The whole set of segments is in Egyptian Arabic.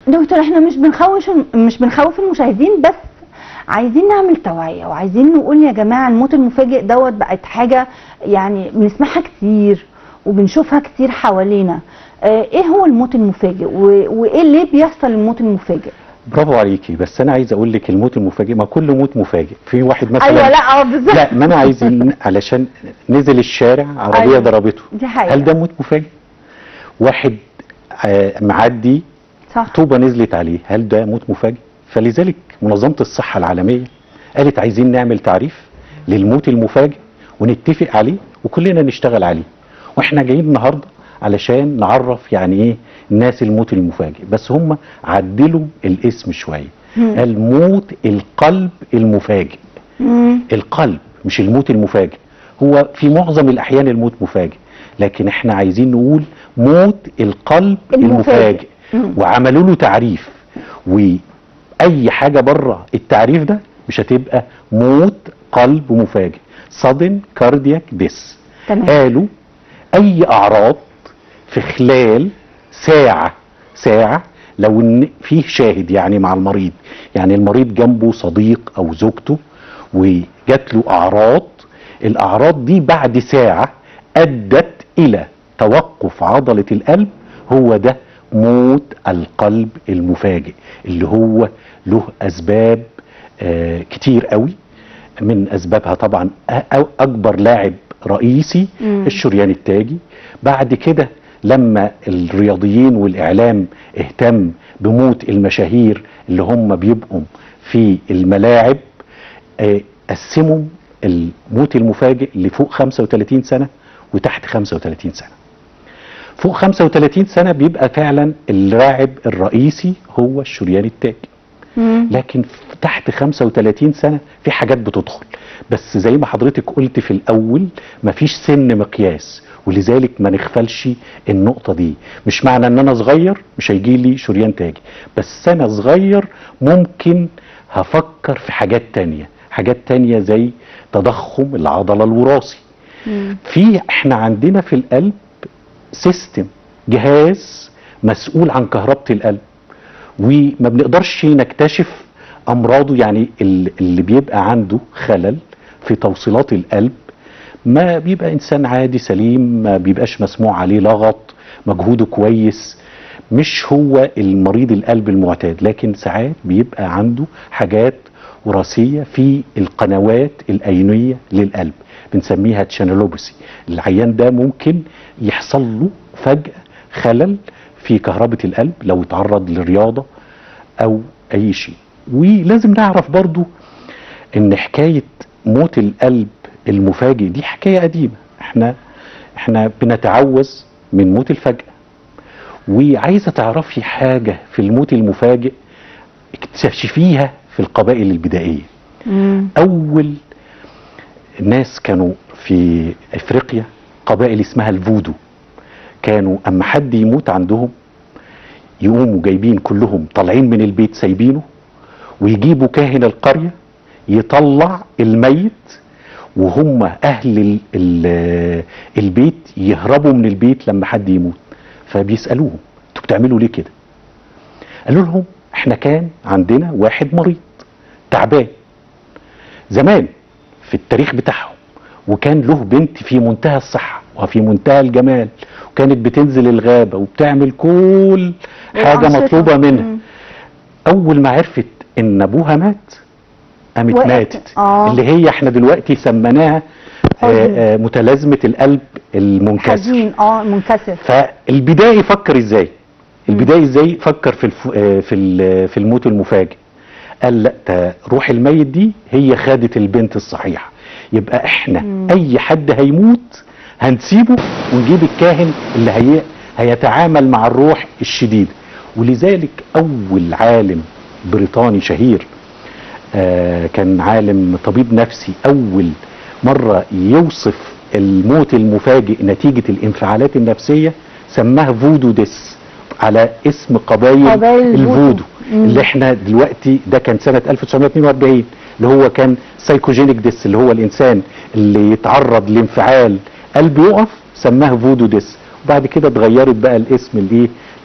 دكتور احنا مش بنخوش مش بنخوف المشاهدين بس عايزين نعمل توعية وعايزين نقول يا جماعة الموت المفاجئ دوت بقت حاجة يعني بنسمعها كتير وبنشوفها كتير حوالينا اه ايه هو الموت المفاجئ و- وايه ليه بيحصل الموت المفاجئ برافو عليكي بس انا عايز اقول لك الموت المفاجئ ما كل موت مفاجئ في واحد مثلا ايوه لا اه بالظبط لا ما انا عايز إن- علشان نزل الشارع عربيه أيوة. ضربته دي حقيقة. هل ده موت مفاجئ واحد آه، معدي صح طوبه نزلت عليه هل ده موت مفاجئ فلذلك منظمه الصحه العالميه قالت عايزين نعمل تعريف للموت المفاجئ ونتفق عليه وكلنا نشتغل عليه واحنا جايين النهارده علشان نعرف يعني ايه الناس الموت المفاجئ بس هم عدلوا الاسم شويه الموت القلب المفاجئ مم. القلب مش الموت المفاجئ هو في معظم الاحيان الموت مفاجئ لكن احنا عايزين نقول موت القلب المفاجئ. المفاجئ وعملوا له تعريف واي حاجه بره التعريف ده مش هتبقى موت قلب مفاجئ sudden cardiac death تمام قالوا اي اعراض في خلال ساعة ساعة لو ان فيه شاهد يعني مع المريض يعني المريض جنبه صديق او زوجته وجات له اعراض الاعراض دي بعد ساعة ادت الى توقف عضلة القلب هو ده موت القلب المفاجئ اللي هو له اسباب آه كتير قوي من اسبابها طبعا أ- أو اكبر لاعب رئيسي مم. الشريان التاجي بعد كده لما الرياضيين والاعلام اهتم بموت المشاهير اللي هم بيبقوا في الملاعب آه، قسموا الموت المفاجئ لفوق 35 سنه وتحت 35 سنه فوق 35 سنه بيبقى فعلا اللاعب الرئيسي هو الشريان التاجي مم. لكن ف- تحت 35 سنة في حاجات بتدخل بس زي ما حضرتك قلت في الأول مفيش سن مقياس ولذلك ما نغفلش النقطة دي مش معنى ان انا صغير مش هيجي لي شريان تاجي بس انا صغير ممكن هفكر في حاجات تانية حاجات تانية زي تضخم العضلة الوراثي مم. في احنا عندنا في القلب سيستم جهاز مسؤول عن كهربة القلب وما بنقدرش نكتشف امراضه يعني ال- اللي بيبقى عنده خلل في توصيلات القلب ما بيبقى انسان عادي سليم ما بيبقاش مسموع عليه لغط مجهوده كويس مش هو المريض القلب المعتاد لكن ساعات بيبقى عنده حاجات وراثيه في القنوات الاينيه للقلب بنسميها تشانلوبسي العيان ده ممكن يحصل له فجاه خلل في كهربة القلب لو اتعرض للرياضة او اي شيء ولازم نعرف برضو ان حكاية موت القلب المفاجئ دي حكاية قديمة احنا احنا بنتعوذ من موت الفجأة وعايزة تعرفي حاجة في الموت المفاجئ اكتشفيها في القبائل البدائية مم. اول ناس كانوا في افريقيا قبائل اسمها الفودو كانوا اما حد يموت عندهم يقوموا جايبين كلهم طالعين من البيت سايبينه ويجيبوا كاهن القرية يطلع الميت وهم اهل ال ال البيت يهربوا من البيت لما حد يموت فبيسألوهم انتوا بتعملوا ليه كده قالوا لهم احنا كان عندنا واحد مريض تعبان زمان في التاريخ بتاعهم وكان له بنت في منتهى الصحة وفي منتهى الجمال وكانت بتنزل الغابة وبتعمل كل حاجة الأنشطة. مطلوبة منها مم. أول ما عرفت إن أبوها مات قامت وقعت. ماتت آه. اللي هي احنا دلوقتي سميناها حزن. آه، آه، متلازمة القلب المنكسر حزين اه منكسر فالبدائي فكر ازاي البدائي ازاي فكر في الف... آه، في ال- في الموت المفاجئ قال لا ده روح الميت دي هي خدت البنت الصحيحه يبقى احنا مم. اي حد هيموت هنسيبه ونجيب الكاهن اللي هي... هيتعامل مع الروح الشديده ولذلك اول عالم بريطاني شهير آه، كان عالم طبيب نفسي اول مره يوصف الموت المفاجئ نتيجه الانفعالات النفسيه سماها فودو ديس على اسم قبائل قبائل الفودو. الفودو مم. اللي احنا دلوقتي ده كان سنه 1942 اللي هو كان سايكوجينيك ديس اللي هو الانسان اللي يتعرض لانفعال قلب يقف سماه فودو ديس وبعد كده اتغيرت بقى الاسم الايه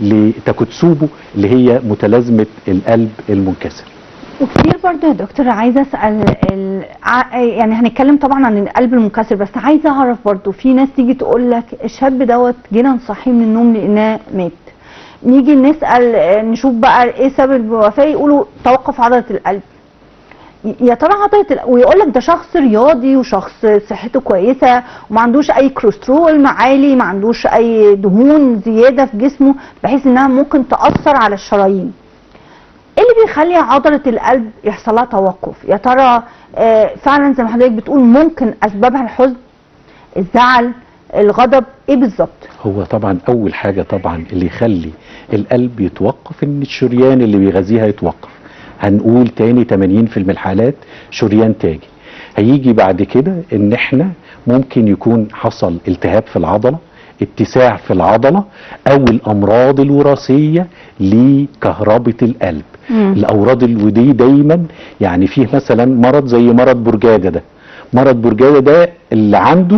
لتاكوتسوبو اللي هي متلازمه القلب المنكسر وكتير برضه يا دكتور عايزه اسال ال... ع- يعني هنتكلم طبعا عن القلب المكسر بس عايزه اعرف برضه في ناس تيجي تقول لك الشاب دوت جينا نصحيه من النوم لقيناه مات نيجي نسال آه، نشوف بقى ايه سبب الوفاه يقولوا توقف عضله القلب ي- يا ترى عضله ال... ويقول لك ده شخص رياضي وشخص صحته كويسه وما عندوش اي كوليسترول عالي ما عندوش اي دهون زياده في جسمه بحيث انها ممكن تاثر على الشرايين ايه اللي بيخلي عضله القلب يحصل لها توقف يا ترى آه، فعلا زي ما حضرتك بتقول ممكن اسبابها الحزن الزعل الغضب ايه بالظبط هو طبعا اول حاجه طبعا اللي يخلي القلب يتوقف ان الشريان اللي بيغذيها يتوقف هنقول تاني 80% من الحالات شريان تاجي هيجي بعد كده ان احنا ممكن يكون حصل التهاب في العضله اتساع في العضله او الامراض الوراثيه لكهربه القلب مم. الاوراد الودي دايما يعني فيه مثلا مرض زي مرض برجاده ده مرض برجاده ده اللي عنده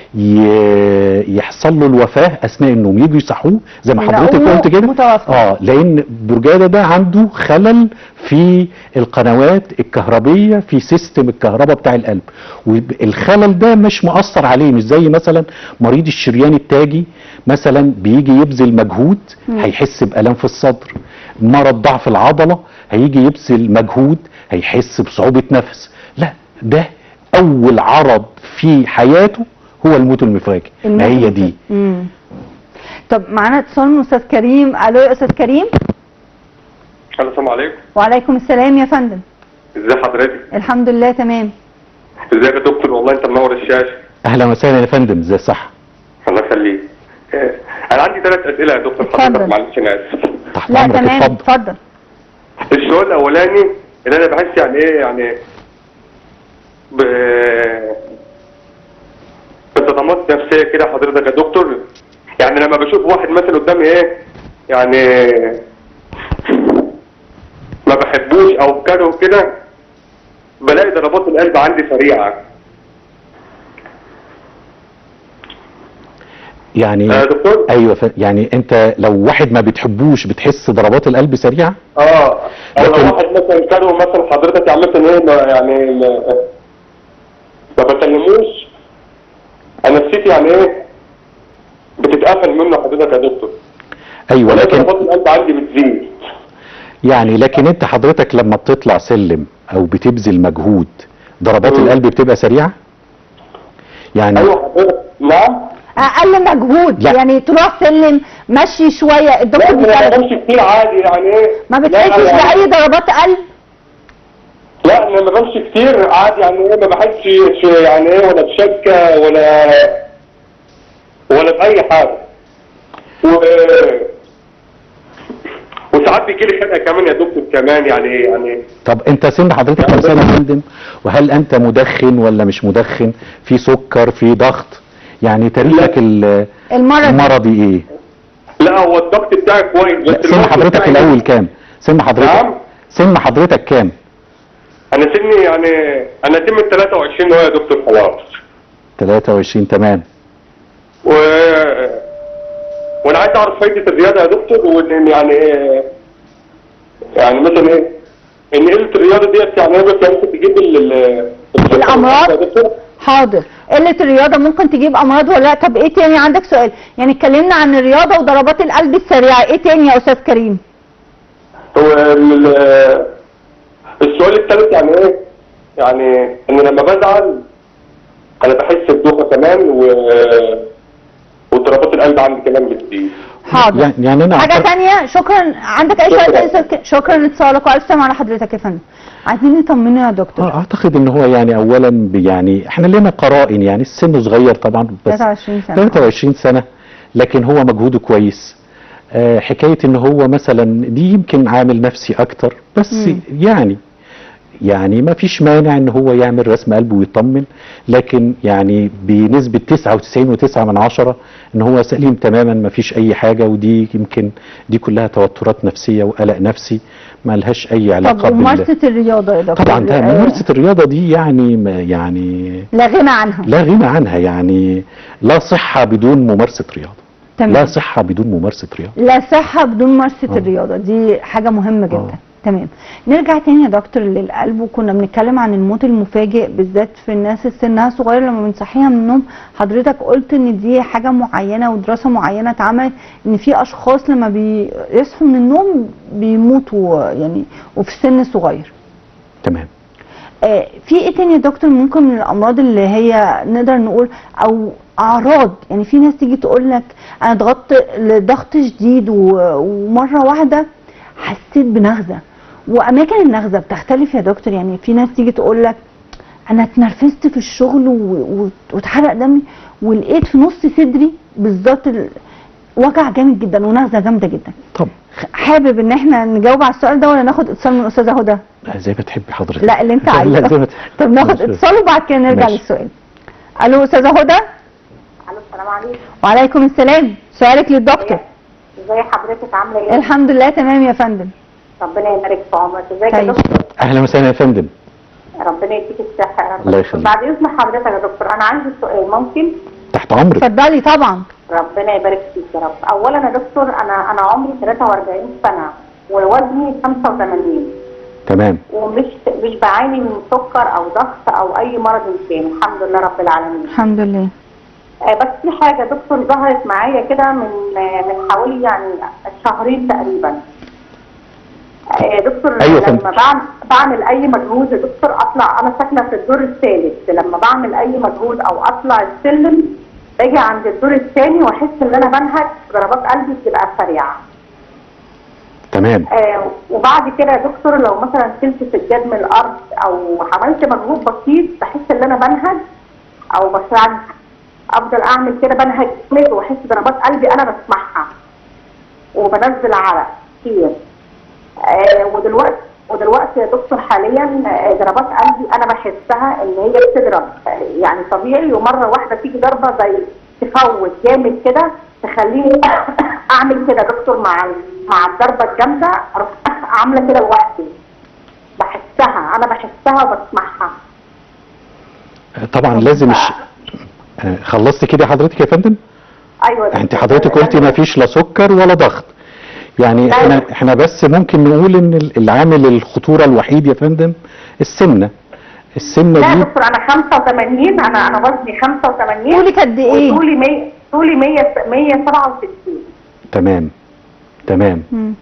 ي- يحصل له الوفاه اثناء النوم يجوا يصحوه زي ما حضرتك يلاقوه قلت كده متوفى. اه لان برجاده ده عنده خلل في القنوات الكهربيه في سيستم الكهرباء بتاع القلب والخلل ده مش مؤثر عليه مش زي مثلا مريض الشريان التاجي مثلا بيجي يبذل مجهود هيحس بالام في الصدر مرض ضعف العضله هيجي يبذل مجهود هيحس بصعوبه نفس لا ده اول عرض في حياته هو الموت المفاجئ ما هي دي مم. طب معانا اتصال من استاذ كريم الو يا استاذ كريم الو السلام عليكم وعليكم السلام يا فندم ازي حضرتك الحمد لله تمام ازيك يا دكتور والله انت منور الشاشه اهلا وسهلا يا فندم ازي صح الله يخليك آه، انا عندي ثلاث اسئله يا دكتور اتفضل. حضرتك معلش انا اسف تحت لا امرك تمام اتفضل اتفضل السؤال الاولاني اللي انا بحس يعني ايه يعني ب بصدمات نفسيه كده حضرتك يا دكتور يعني لما بشوف واحد مثلا قدامي ايه يعني ما بحبوش او كده كده بلاقي ضربات القلب عندي سريعه يعني يا دكتور ايوه ف... يعني انت لو واحد ما بتحبوش بتحس ضربات القلب سريعه اه او لكن- لو واحد مثلا كانوا مثلا حضرتك يعني مثلا ايه ما- يعني ما, ما بكلموش انا نفسيتي يعني ايه بتتقفل منه حضرتك يا دكتور ايوه ولكن لكن ضربات القلب عندي بتزيد يعني لكن انت حضرتك لما بتطلع سلم او بتبذل مجهود ضربات مم. القلب بتبقى سريعه يعني ايوه حضرتك نعم اقل مجهود لا. يعني تروح سلم مشي شويه لا الدكتور ما بيسالك بمشي كتير عادي يعني ايه ما لا، بتحسش يعني- باي ضربات قلب لا انا ما بمشي كتير عادي يعني ايه ما بحسش يعني ايه ولا بشكه ولا ولا باي حاجه و وساعات بيجي لي خنقه كمان يا دكتور كمان يعني يعني طب انت سن حضرتك كام سنه يا فندم وهل انت مدخن ولا مش مدخن في سكر في ضغط يعني تاريخك ال- المرض المرضي ايه لا هو الضغط بتاعي كويس بس لا سن الوزن حضرتك بتاعي- الاول كام سن حضرتك نعم. سن حضرتك كام انا سني يعني انا سني 23 هو يا دكتور خلاص 23 تمام و وانا عايز اعرف فايده الرياضه يا دكتور وان يعني ايه يعني مثلا ايه ان قله الرياضه ديت يعني ايه بس ممكن تجيب ال ال- الأمراض؟ يا دكتور حاضر قله الرياضه ممكن تجيب امراض ولا لا طب ايه تاني عندك سؤال يعني اتكلمنا عن الرياضه وضربات القلب السريعه ايه تاني يا استاذ كريم هو ال- السؤال الثالث يعني ايه يعني ان لما بزعل انا بحس بدوخه كمان و وضربات القلب عندي كمان بتزيد حاضر يعني يعني انا حاجه أعتقد- تانية شكرا عندك اي سؤال شكراً. تاني يا أستاذ ك- شكرا لاتصالك والف سلامه على حضرتك يا فندم عايزين نطمنه يا دكتور آه، اعتقد ان هو يعني اولا ب- يعني احنا لنا قرائن يعني السن صغير طبعا بس 23 سنه 23 سنه لكن هو مجهوده كويس آه، حكايه ان هو مثلا دي يمكن عامل نفسي اكتر بس مم. يعني يعني ما فيش مانع ان هو يعمل رسم قلب ويطمن لكن يعني بنسبة 99.9 من عشرة ان هو سليم تماما ما فيش اي حاجة ودي يمكن دي كلها توترات نفسية وقلق نفسي ما لهاش اي علاقة طب وممارسه الرياضه يا دكتور طبعا ده آه، ممارسة الرياضة دي يعني ما يعني لا غنى عنها لا غنى عنها يعني لا صحة بدون ممارسة رياضة تمام. لا صحه بدون ممارسه رياضه لا صحة بدون ممارسة آه. الرياضة دي حاجة مهمة جدا آه. تمام نرجع تاني يا دكتور للقلب وكنا بنتكلم عن الموت المفاجئ بالذات في الناس السنها صغير لما بنصحيها من النوم حضرتك قلت ان دي حاجة معينة ودراسة معينة اتعملت ان في اشخاص لما بيصحوا من النوم بيموتوا يعني وفي سن صغير تمام آه، في ايه تاني يا دكتور ممكن من الامراض اللي هي نقدر نقول او اعراض يعني في ناس تيجي تقول لك انا ضغطت لضغط شديد و- ومره واحده حسيت بنغزه واماكن النغزه بتختلف يا دكتور يعني في ناس تيجي تقول لك انا اتنرفزت في الشغل و- و- واتحرق دمي ولقيت في نص صدري بالظبط ال- وجع جامد جدا ونغزه جامده جدا طب حابب ان احنا نجاوب على السؤال ده ولا ناخد اتصال من الاستاذه هدى لا، زي ما تحب حضرتك لا اللي انت لا عايزه زي ما تحب طب ناخد ماشي. اتصال وبعد كده نرجع ماشي. للسؤال الو استاذه هدى الو السلام عليكم وعليكم السلام سؤالك للدكتور ازي حضرتك عامله ايه؟ الحمد لله تمام يا فندم ربنا يبارك في عمرك ازيك يا طيب. دكتور؟ اهلا وسهلا يا فندم ربنا يديك الصحه يا رب الله يخليك. بعد اذن حضرتك يا دكتور انا عندي سؤال ممكن تحت امرك اتفضلي طبعا ربنا يبارك فيك يا رب اولا يا دكتور انا انا عمري 43 سنه ووزني 85 تمام ومش مش بعاني من سكر او ضغط او اي مرض انساني الحمد لله رب العالمين الحمد لله آه، بس في حاجه دكتور ظهرت معايا كده من آه، من حوالي يعني شهرين تقريبا آه، يا دكتور أيوة لما فهمت. بعمل بعمل اي مجهود يا دكتور اطلع انا ساكنه في الدور الثالث لما بعمل اي مجهود او اطلع السلم باجي عند الدور الثاني واحس ان انا بنهج ضربات قلبي بتبقى سريعه تمام آه وبعد كده يا دكتور لو مثلا شلت سجاد من الارض او عملت مجهود بسيط بحس ان انا بنهج او مثلا افضل اعمل كده بنهج جامد واحس ضربات قلبي انا بسمعها وبنزل عرق كتير آه ودلوقتي ودلوقتي يا دكتور حاليا آه، ضربات قلبي انا بحسها ان هي بتضرب آه، يعني طبيعي ومره واحده تيجي ضربه زي تفوت جامد كده تخليني اعمل كده يا دكتور مع ال- مع الضربه الجامده اروح عامله كده لوحدي بحسها انا بحسها وبسمعها طبعا لازم الش... آه، خلصت كده حضرتك يا فندم ايوه يا انت دكتور. حضرتك قلتي ما فيش لا سكر ولا ضغط يعني لا. احنا احنا بس ممكن نقول ان ال- العامل الخطوره الوحيد يا فندم السمنه السمنه لا يا دي دكتور انا 85 انا انا وزني 85 طولك قد ايه؟ وطولي 100 طولي 100 167 تمام تمام مم.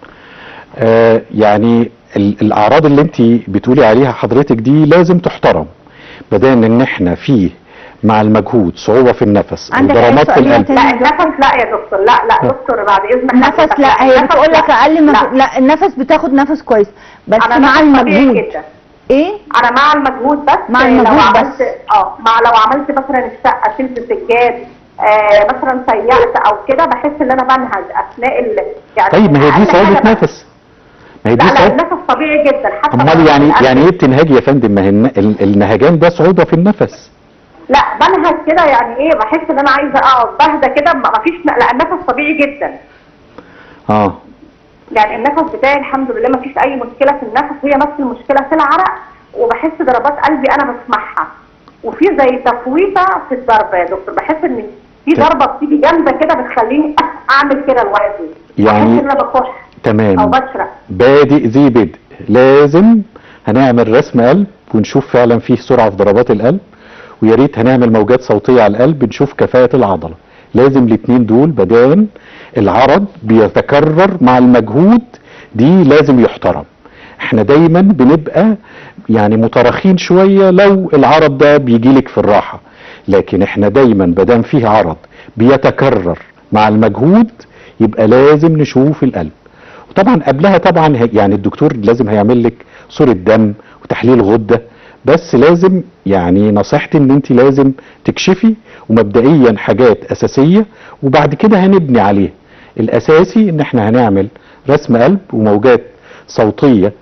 آه يعني ال- الاعراض اللي انت بتقولي عليها حضرتك دي لازم تحترم بدأنا ان احنا فيه مع المجهود صعوبة في النفس او عندك أي ضربات في سؤال القلب تاني؟ لا النفس لا يا دكتور لا لا دكتور بعد اذنك النفس حضرتك، لا هي النفس بتقول لك لا. اقل ما لا. لا النفس بتاخد نفس كويس بس انا مع نفس طبيعي المجهود جدا. ايه انا مع المجهود بس مع لو المجهود عملت بس. اه مع لو عملت مثلا الشقه شلت سجاد آه مثلا سيعت او كده بحس ان انا بنهج اثناء ال يعني طيب ما هي دي أقل صعوبة حاجة بس. نفس ما هي دي لا لا صعوبة النفس طبيعي جدا حتى امال لو يعني القلب- يعني ايه بتنهجي يا فندم ما هي الن- ال- النهجان ده صعوبة في النفس لا بنهج كده يعني ايه بحس ان انا عايزه اقعد بهدى كده ما فيش لا النفس طبيعي جدا اه يعني النفس بتاعي الحمد لله ما فيش اي مشكله في النفس هي بس المشكله في العرق وبحس ضربات قلبي انا بسمعها وفي زي تفويته في الضربه يا دكتور بحس ان في طيب. ضربه بتيجي جامده كده بتخليني اعمل كده لوحدي يعني- بحس ان انا بكح او تمام بشرق بادئ ذي بدء لازم هنعمل رسم قلب ونشوف فعلا فيه سرعة في ضربات القلب ويا ريت هنعمل موجات صوتية على القلب نشوف كفاءة العضلة لازم الاتنين دول بدان العرض بيتكرر مع المجهود دي لازم يحترم احنا دايما بنبقى يعني متراخين شوية لو العرض ده بيجيلك في الراحة لكن احنا دايما بدان فيه عرض بيتكرر مع المجهود يبقى لازم نشوف القلب وطبعا قبلها طبعا هي- يعني الدكتور لازم هيعمل لك صورة دم وتحليل غدة بس لازم يعني نصيحتي ان انت لازم تكشفي ومبدئيا حاجات اساسية وبعد كده هنبني عليها الاساسي ان احنا هنعمل رسم قلب وموجات صوتية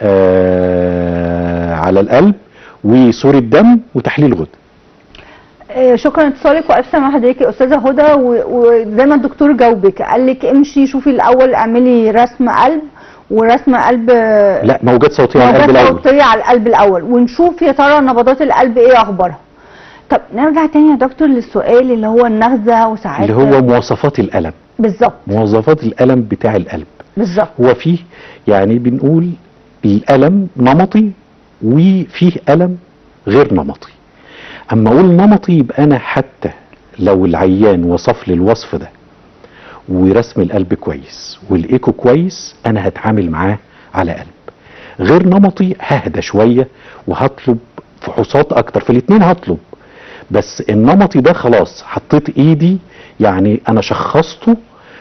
آه على القلب وصورة دم وتحليل غدة آه، شكرا اتصالك والف سلامه حضرتك يا استاذه هدى و- وزي ما الدكتور جاوبك قال لك امشي شوفي الاول اعملي رسم قلب ورسم قلب آه، لا موجات صوتية على القلب موجات الاول صوتيه على القلب الاول ونشوف يا ترى نبضات القلب ايه اخبارها طب نرجع تاني يا دكتور للسؤال اللي هو النغزه وساعات اللي هو مواصفات الالم بالظبط مواصفات الالم بتاع القلب بالظبط هو فيه يعني بنقول الالم نمطي وفيه الم غير نمطي اما اقول نمطي يبقى انا حتى لو العيان وصف لي الوصف ده ورسم القلب كويس والايكو كويس انا هتعامل معاه على قلب غير نمطي ههدى شويه وهطلب فحوصات اكتر في الاتنين هطلب بس النمطي ده خلاص حطيت ايدي يعني انا شخصته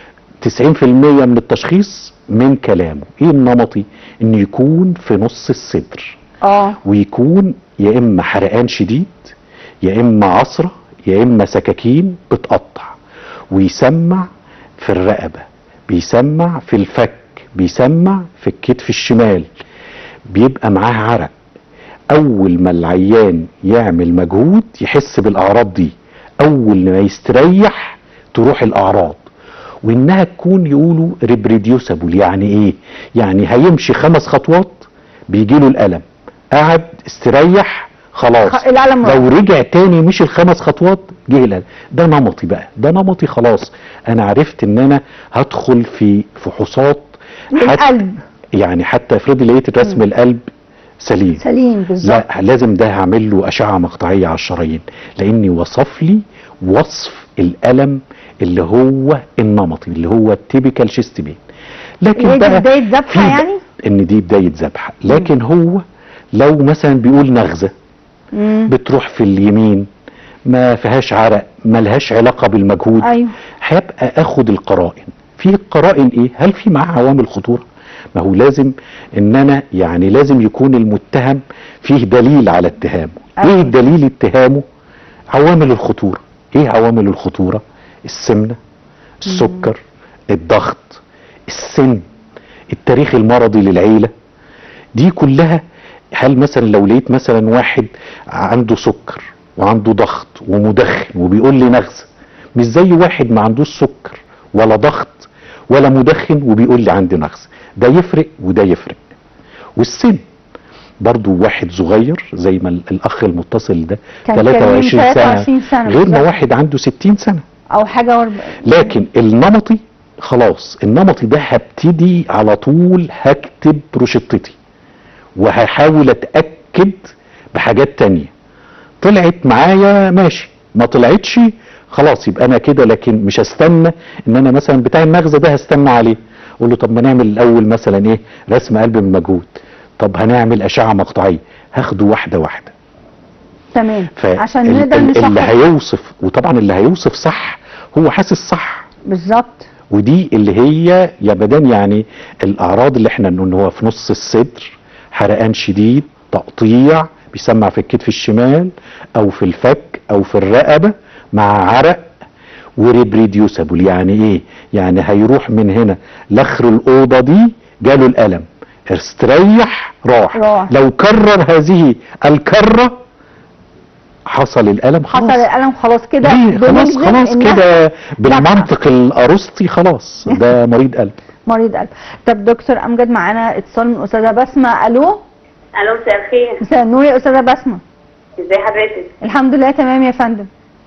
90% من التشخيص من كلامه ايه النمطي انه يكون في نص الصدر اه ويكون يا اما حرقان شديد يا اما عصره يا اما سكاكين بتقطع ويسمع في الرقبه بيسمع في الفك بيسمع في الكتف الشمال بيبقى معاه عرق اول ما العيان يعمل مجهود يحس بالاعراض دي اول ما يستريح تروح الاعراض وانها تكون يقولوا ريبريديوسابل يعني ايه يعني هيمشي خمس خطوات بيجي له الالم قعد استريح خلاص خ- الألم راح. لو رجع تاني مشي الخمس خطوات جه الالم ده نمطي بقى ده نمطي خلاص انا عرفت ان انا هدخل في فحوصات حت- القلب يعني حتى افرضي لقيت رسم القلب سليم سليم بالظبط لا لازم ده هعمل له اشعه مقطعيه على الشرايين لاني وصف لي وصف الالم اللي هو النمطي اللي هو التيبيكال شيست بين لكن هي دي بقى بداية ذبحة في بقى- يعني؟ ان دي بدايه ذبحه لكن هو لو مثلا بيقول نغزه مم. بتروح في اليمين ما فيهاش عرق ما لهاش علاقه بالمجهود ايوه هيبقى اخد القرائن في القرائن ايه هل في معاه عوامل خطوره ما هو لازم ان انا يعني لازم يكون المتهم فيه دليل على اتهامه أيوة. ايه الدليل اتهامه عوامل الخطوره ايه عوامل الخطوره السمنه السكر الضغط السن التاريخ المرضي للعيله دي كلها هل مثلا لو لقيت مثلا واحد عنده سكر وعنده ضغط ومدخن وبيقول لي نغزه مش زي واحد ما عندوش سكر ولا ضغط ولا مدخن وبيقول لي عندي نغزه ده يفرق وده يفرق والسن برضو واحد صغير زي ما ال- الاخ المتصل ده كان 23 كريم سنه 23 سنة غير ما بالظبط. واحد عنده 60 سنه او حاجه ورب... لكن النمطي خلاص النمطي ده هبتدي على طول هكتب روشتتي وهحاول اتاكد بحاجات تانية طلعت معايا ماشي ما طلعتش خلاص يبقى انا كده لكن مش هستنى ان انا مثلا بتاع النغزه ده هستنى عليه اقول له طب ما نعمل الاول مثلا ايه رسم قلب بمجهود طب هنعمل اشعه مقطعيه هاخده واحده واحده تمام ف عشان ال- نقدر ال- اللي نشخص هيوصف وطبعا اللي هيوصف صح هو حاسس صح بالظبط ودي اللي هي يا بدان يعني الاعراض اللي احنا نقول ان هو في نص الصدر حرقان شديد تقطيع بيسمع في الكتف الشمال او في الفك او في الرقبه مع عرق وريبريديوسابل يعني ايه يعني هيروح من هنا لاخر الاوضه دي جاله الالم استريح راح, راح. لو كرر هذه الكره حصل الالم خلاص حصل الالم خلاص كده ليه؟ خلاص بنجزم خلاص إنها كده بالمنطق الارسطي خلاص ده مريض قلب مريض قلب طب دكتور امجد معانا اتصال من استاذه بسمه الو الو مساء الخير مساء النور يا استاذه بسمه ازي حضرتك الحمد لله تمام يا فندم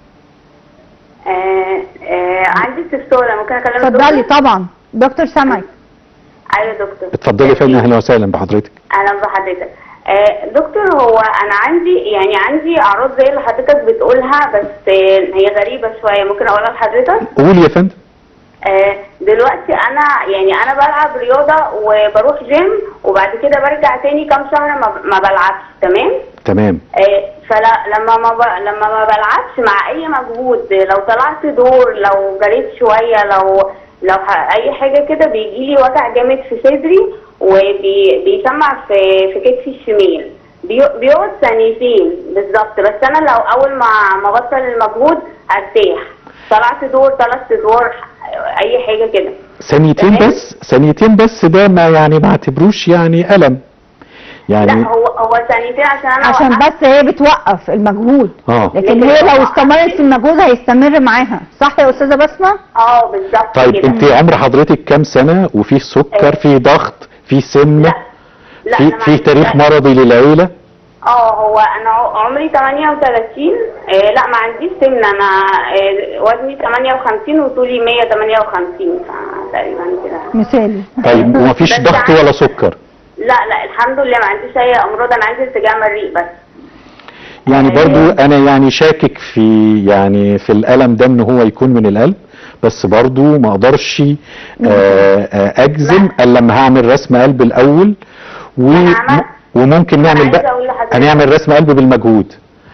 آه آه عندي استفسار ممكن اكلم اتفضلي الدكتور؟ طبعا دكتور سامعك ايوه يا دكتور اتفضلي يا فندم اهلا وسهلا بحضرتك اهلا بحضرتك آه دكتور هو انا عندي يعني عندي اعراض زي اللي حضرتك بتقولها بس آه هي غريبه شويه ممكن اقولها لحضرتك قول يا فندم آه دلوقتي انا يعني انا بلعب رياضه وبروح جيم وبعد كده برجع تاني كام شهر ما, ما بلعبش تمام تمام آه، فلما ما ب... لما ما بلعبش مع اي مجهود لو طلعت دور لو جريت شويه لو لو ح... اي حاجه كده بيجي لي وجع جامد في صدري وبيسمع في في كتفي الشمال بي... بيقعد ثانيتين بالظبط بس انا لو اول ما ما بطل المجهود هرتاح طلعت دور ثلاث ادوار اي حاجه كده ثانيتين تمام. بس ثانيتين بس ده ما يعني ما اعتبروش يعني الم يعني لا هو هو ثانيتين عشان انا عشان وقفت. بس هي بتوقف المجهود اه لكن هي لو استمرت في المجهود هيستمر معاها صح يا استاذه بسمه اه بالظبط طيب كده انت عمر حضرتك كام سنه وفيه سكر آه. فيه ضغط فيه سمنه لا لا في أنا ما فيه عنديش تاريخ لا. مرضي للعيله اه هو انا ع- عمري 38 آه لا ما عنديش سمنه انا آه وزني 58 وطولي 158 تقريبا كده مثالي طيب ومفيش بس ضغط عندي- ولا سكر لا لا الحمد لله ما عنديش اي امراض انا عندي ارتجاع مريء بس يعني أيوة. برضو انا يعني شاكك في يعني في الالم ده ان هو يكون من القلب بس برضو ما اقدرش آه، آه، اجزم الا لما هعمل رسم قلب الاول و أنا عملت- وممكن نعمل عايزة بقى أقول لحضرتك- هنعمل رسم قلب بالمجهود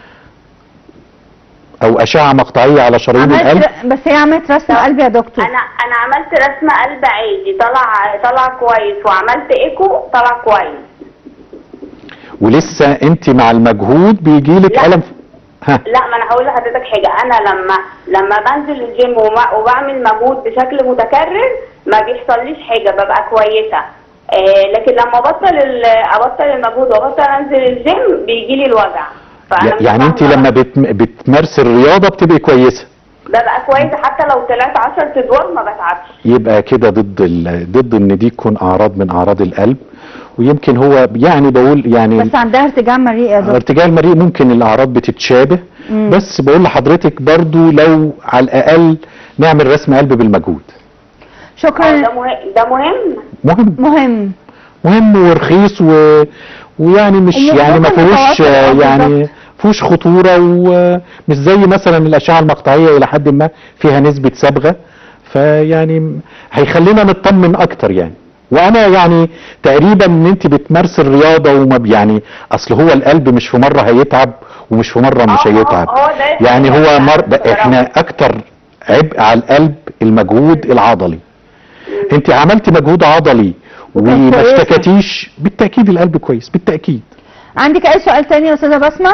او اشعه مقطعيه على شرايين القلب عملت بس هي عملت رسم قلب يا دكتور انا انا عملت رسم قلب عادي طلع طلع كويس وعملت ايكو طلع كويس ولسه انت مع المجهود بيجي لك لا. الم في- ها لا ما انا هقول لحضرتك حاجه انا لما لما بنزل الجيم وما- وبعمل مجهود بشكل متكرر ما بيحصليش حاجه ببقى كويسه آه لكن لما ابطل ال- ابطل المجهود وابطل انزل الجيم بيجي لي الوجع فأنا مش يعني انت فاهمة. لما بتم- بتمارسي الرياضه بتبقي كويسه ببقى كويسه حتى لو طلعت 10 ادوار ما بتعبش يبقى كده ضد ال... ضد ان دي تكون اعراض من اعراض القلب ويمكن هو يعني بقول يعني بس عندها ارتجاع مريء يا دكتور ارتجاع المريء ممكن الاعراض بتتشابه مم. بس بقول لحضرتك برضو لو على الاقل نعمل رسم قلب بالمجهود آه، شكرا ده مهم ده مهم مهم مهم مهم ورخيص و... ويعني مش وممكن يعني ما فيهوش متوافق، آه، يعني بالظبط. فيهوش خطوره ومش زي مثلا الاشعه المقطعيه الى حد ما فيها نسبه صبغه فيعني هيخلينا نطمن اكتر يعني وانا يعني تقريبا ان انت بتمارسي الرياضه وما بي- يعني اصل هو القلب مش في مره هيتعب ومش في مره مش آه، هو- هيتعب هو ده يعني هو الفكرة. مر ده احنا اكتر عبء على القلب المجهود العضلي انت عملتي مجهود عضلي وكان وما كويسة. اشتكتيش بالتاكيد القلب كويس بالتاكيد عندك اي سؤال تاني يا استاذه بسمه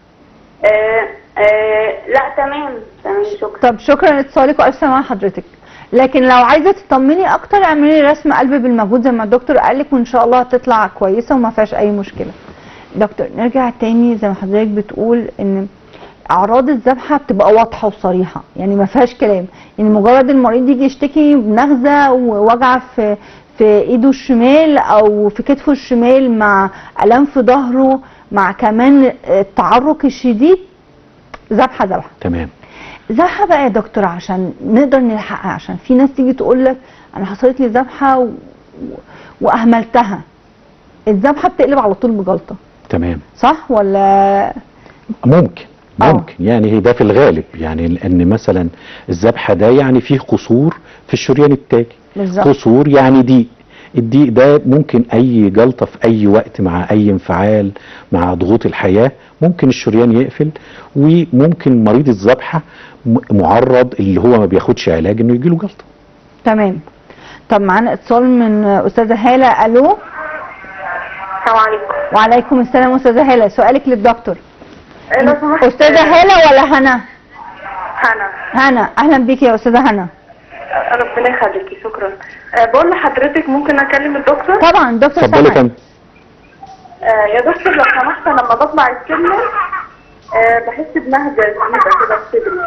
آه آه لا تمام تمام شكرا طب شكرا لاتصالك والف سلامه على حضرتك لكن لو عايزه تطمني اكتر اعملي رسم قلب بالمجهود زي ما الدكتور قال لك وان شاء الله هتطلع كويسه وما فيهاش اي مشكله دكتور نرجع تاني زي ما حضرتك بتقول ان اعراض الذبحه بتبقى واضحه وصريحه يعني ما فيهاش كلام يعني مجرد المريض يجي يشتكي بنغزه ووجع في في ايده الشمال او في كتفه الشمال مع الام في ظهره مع كمان التعرق الشديد ذبحه ذبحه تمام ذبحه بقى يا دكتور عشان نقدر نلحقها عشان في ناس تيجي تقول لك انا حصلت لي ذبحه و... واهملتها الذبحه بتقلب على طول بجلطه تمام صح ولا ممكن آه. ممكن يعني هي ده في الغالب يعني لان مثلا الذبحه ده يعني فيه قصور في الشريان التاجي بالظبط قصور يعني ضيق الضيق ده ممكن اي جلطه في اي وقت مع اي انفعال مع ضغوط الحياه ممكن الشريان يقفل وممكن مريض الذبحه م- معرض اللي هو ما بياخدش علاج انه يجيله جلطه تمام طب معانا اتصال من استاذه هاله الو السلام عليكم وعليكم السلام استاذه هاله سؤالك للدكتور آه، لو سمحت استاذه هاله ولا هنا هنا هنا اهلا بيكي يا استاذه هنا آه، ربنا يخليكي شكرا آه، بقول لحضرتك ممكن اكلم الدكتور طبعا الدكتور اتفضلي يا سامعك فندم آه، يا دكتور لو سمحت لما بطلع السلم آه، بحس بنهجة شديدة كده في صدري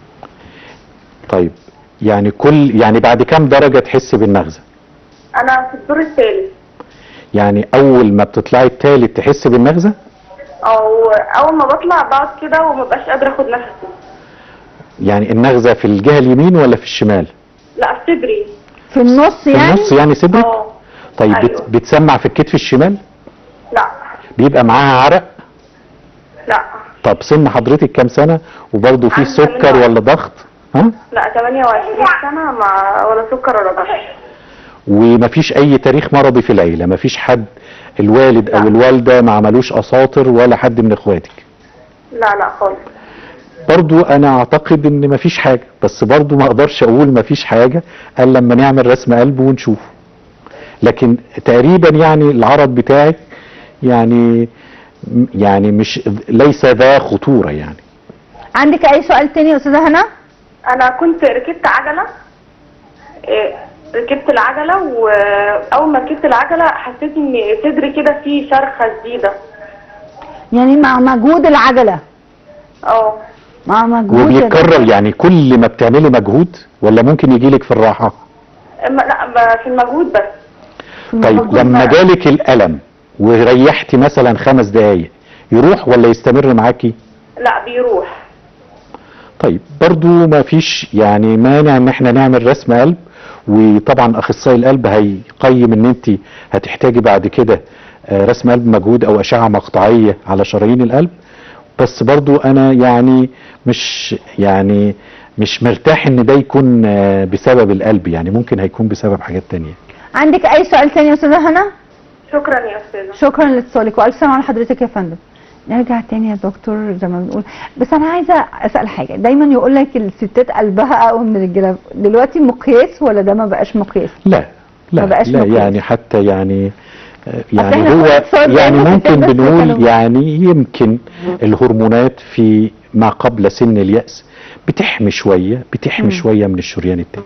طيب يعني كل يعني بعد كام درجه تحس بالنغزه انا في الدور الثالث يعني اول ما بتطلعي التالت تحس بالنغزه او اول ما بطلع بقعد كده ومبقاش قادرة اخد نفسي يعني النغزه في الجهه اليمين ولا في الشمال لا في صدري في النص في يعني النص يعني صدرك اه طيب أيوة. بت بتسمع في الكتف الشمال لا بيبقى معاها عرق لا طب سن حضرتك كام سنه وبرضه في عندي سكر 28. ولا ضغط ها لا 28 سنة مع ولا سكر ولا ضغط ومفيش اي تاريخ مرضي في العيله مفيش حد الوالد او لا. الوالده ما عملوش اساطر ولا حد من اخواتك لا لا خالص برضو انا اعتقد ان مفيش حاجه بس برضو ما اقدرش اقول مفيش حاجه الا لما نعمل رسم قلب ونشوفه لكن تقريبا يعني العرض بتاعك يعني يعني مش ليس ذا خطوره يعني عندك اي سؤال تاني يا استاذه هنا انا كنت ركبت عجلة إيه، ركبت العجلة واول ما ركبت العجلة حسيت ان صدري كده فيه شرخة شديدة يعني مع مجهود العجله اه مع مجهود يا دكتور. وبيتكرر يعني كل ما بتعملي مجهود ولا ممكن يجيلك في الراحه أما لا ما في المجهود بس طيب مجهود لما بقى. جالك الالم وريحتي مثلا خمس دقايق يروح ولا يستمر معاكي لا بيروح طيب برضو ما فيش يعني مانع ان احنا نعمل رسم قلب وطبعا اخصائي القلب هيقيم ان انت هتحتاجي بعد كده آه، رسم قلب مجهود او اشعه مقطعيه على شرايين القلب بس برضو انا يعني مش يعني مش مرتاح ان ده يكون آه، بسبب القلب يعني ممكن هيكون بسبب حاجات تانية عندك اي سؤال تاني يا استاذه هنا شكرا يا استاذه شكرا لاتصالك والف سلامه على حضرتك يا فندم نرجع تاني يا دكتور زي ما بنقول بس انا عايزه اسال حاجه دايما يقول لك الستات قلبها اقوى من الرجاله دلوقتي مقياس ولا ده ما بقاش مقياس لا لا ما بقاش لا مقياس. يعني حتى يعني آه، يعني إحنا هو كنا اتصال يعني دايما ممكن بس بنقول كانوا- يعني يمكن الهرمونات في ما قبل سن اليأس بتحمي شوية بتحمي شوية من الشريان التاجي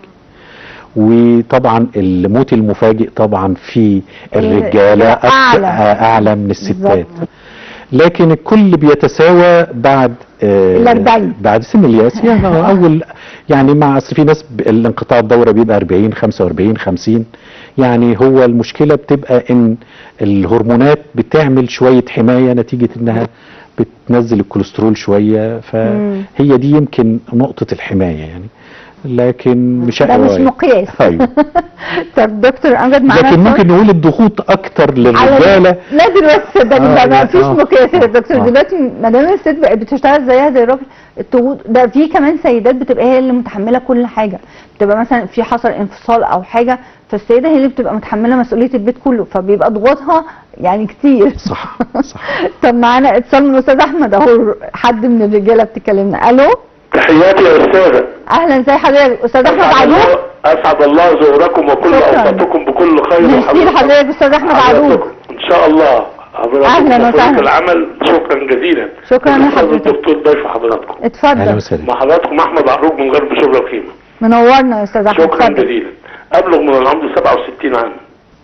وطبعا الموت المفاجئ طبعا في الرجالة أكت- أعلى. أعلى من الستات بالظبط. لكن الكل بيتساوى بعد آه، الأربعين. بعد سن الياس يعني اول يعني مع أصل في ناس ب- الانقطاع الدوره بيبقى 40 45 50 يعني هو المشكله بتبقى ان الهرمونات بتعمل شويه حمايه نتيجه انها بتنزل الكوليسترول شويه فهي دي يمكن نقطه الحمايه يعني لكن مش ده مش أيوة. مقياس ايوه طب دكتور امجد معانا لكن اتصال؟ ممكن نقول الضغوط اكتر على للرجاله لا دلوقتي صدقني آه، بقى ما لا، فيش آه. مقياس يا دكتور آه. دلوقتي ما دام الست بقت بتشتغل زيها زي الراجل الضغوط ده في كمان سيدات بتبقى هي اللي متحمله كل حاجه بتبقى مثلا في حصل انفصال او حاجه فالسيده هي اللي بتبقى متحمله مسؤوليه البيت كله فبيبقى ضغوطها يعني كتير صح صح طب معانا اتصال من الاستاذ احمد اهو حد من الرجاله بتكلمنا الو تحياتي يا استاذه اهلا ازي حضرتك استاذ احمد اسعد عدو الله اسعد الله ظهوركم وكل شكراً. اوقاتكم بكل خير ميرسي وحضرتك- لحضرتك استاذ احمد عدو حضرتك ان شاء الله حضرتك أهلاً وفريق وسهلاً. العمل شكرا جزيلا شكراً الأستاذ لحضرتك. الدكتور ضيف حضراتكم اهلا اتفضل وسهلا مع حضراتكم احمد عروج من غرب شبرا الخيمه منورنا يا استاذ احمد شكرا اتفضل جزيلا ابلغ من العمر 67 عام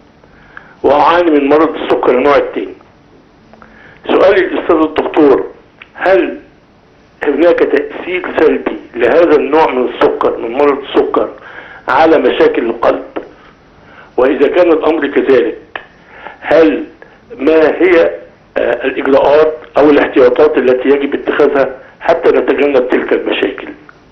واعاني من مرض السكر النوع الثاني سؤالي للاستاذ الدكتور هل هناك تاثير سلبي لهذا النوع من السكر من مرض السكر على مشاكل القلب واذا كان الامر كذلك هل ما هي آه، الاجراءات او الاحتياطات التي يجب اتخاذها حتى نتجنب تلك المشاكل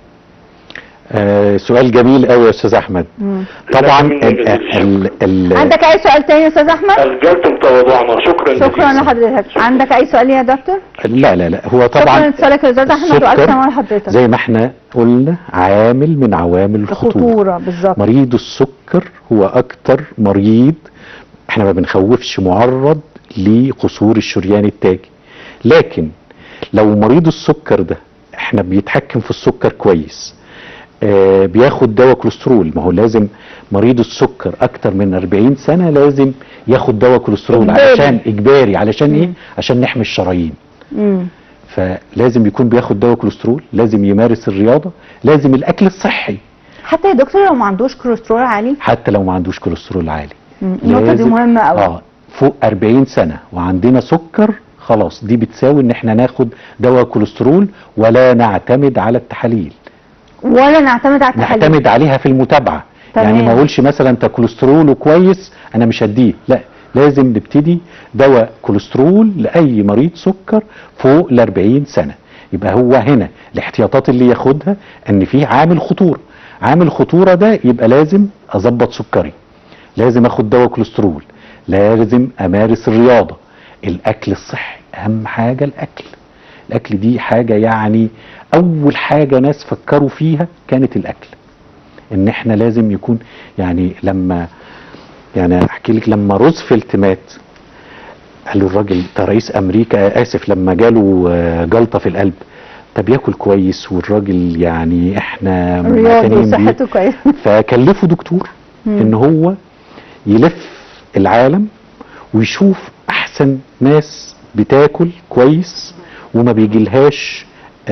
آه سؤال جميل قوي يا استاذ احمد طبعا لا، ال ال ال عندك اي سؤال تاني يا استاذ احمد أرجلتم تواضعنا شكرا شكرا جزيلا. لحضرتك عندك اي سؤال يا دكتور لا لا لا هو شكرا طبعا لاتصالك يا استاذ احمد والف السكر سلامه لحضرتك زي ما احنا قلنا عامل من عوامل الخطوره الخطوره بالظبط مريض السكر هو اكتر مريض احنا ما بنخوفش معرض لقصور الشريان التاجي لكن لو مريض السكر ده احنا بيتحكم في السكر كويس آه بياخد دواء كوليسترول ما هو لازم مريض السكر اكتر من 40 سنه لازم ياخد دواء كوليسترول إجباري. علشان اجباري علشان ايه عشان نحمي الشرايين مم. فلازم يكون بياخد دواء كوليسترول لازم يمارس الرياضه لازم الاكل الصحي حتى يا دكتور لو ما عندوش كوليسترول عالي حتى لو ما عندوش كوليسترول عالي مم. النقطه دي لازم- مهمه قوي اه فوق 40 سنه وعندنا سكر خلاص دي بتساوي ان احنا ناخد دواء كوليسترول ولا نعتمد على التحاليل ولا نعتمد على التحاليل نعتمد عليها في المتابعه تمام. يعني ما اقولش مثلا انت كوليسترول كويس انا مش هديه لا لازم نبتدي دواء كوليسترول لاي مريض سكر فوق ال 40 سنه يبقى هو هنا الاحتياطات اللي ياخدها ان في عامل خطوره عامل خطوره ده يبقى لازم اظبط سكري لازم اخد دواء كوليسترول لازم امارس الرياضه الاكل الصحي اهم حاجه الاكل الاكل دي حاجه يعني اول حاجه ناس فكروا فيها كانت الاكل ان احنا لازم يكون يعني لما يعني احكي لك لما روزفلت مات قال له الراجل ده رئيس امريكا اسف لما جاله آه، جلطه في القلب ده بياكل كويس والراجل يعني احنا رياضي معتنيين بيه. وصحته كويسه فكلفه دكتور ان هو يلف العالم ويشوف احسن ناس بتاكل كويس وما بيجيلهاش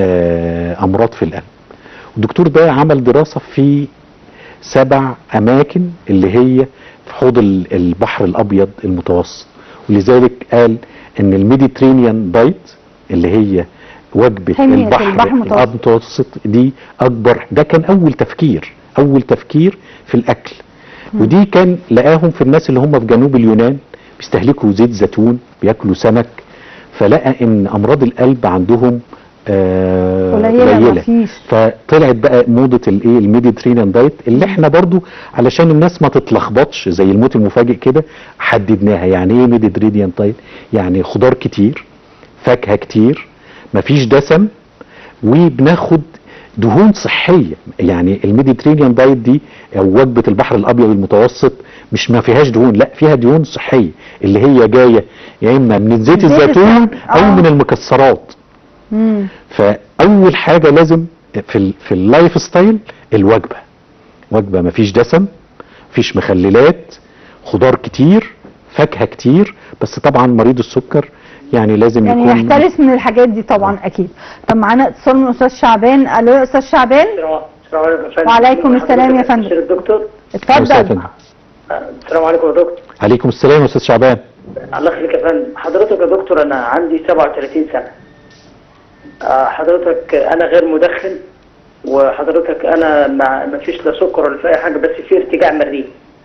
آه، امراض في القلب الدكتور ده عمل دراسة في سبع اماكن اللي هي في حوض ال- البحر الابيض المتوسط ولذلك قال ان الميديترينيان دايت اللي هي وجبة حمية البحر البحر المتوسط. المتوسط دي اكبر ده كان اول تفكير اول تفكير في الاكل ودي كان لقاهم في الناس اللي هم في جنوب اليونان بيستهلكوا زيت زيتون بياكلوا سمك فلقى ان امراض القلب عندهم آه قليلة مفيش. فطلعت بقى موضه الايه الميديترينيان دايت اللي احنا برضو علشان الناس ما تتلخبطش زي الموت المفاجئ كده حددناها يعني ايه ميديترينيان دايت يعني خضار كتير فاكهه كتير مفيش دسم وبناخد دهون صحيه يعني الميديترينيان دايت دي او وجبه البحر الابيض المتوسط مش ما فيهاش دهون لا فيها دهون صحيه اللي هي جايه يا اما من زيت زيت الزيتون الزيتون. او آه. من المكسرات مم. فاول حاجه لازم في ال في اللايف ستايل الوجبه وجبه ما فيش دسم فيش مخللات خضار كتير فاكهه كتير بس طبعا مريض السكر يعني لازم يعني يكون يحترس من الحاجات دي طبعا اكيد طب معانا اتصال من استاذ شعبان الو يا استاذ شعبان السلام عليكم يا فندم وعليكم السلام يا حضرتك فندم. أستاذ الدكتور أستاذ اتفضل فندم. السلام عليكم يا دكتور عليكم السلام يا استاذ شعبان الله يخليك يا فندم حضرتك يا دكتور انا عندي 37 سنه آه، حضرتك انا غير مدخن وحضرتك انا ما ما فيش لا سكر ولا في اي حاجه بس في ارتجاع مريء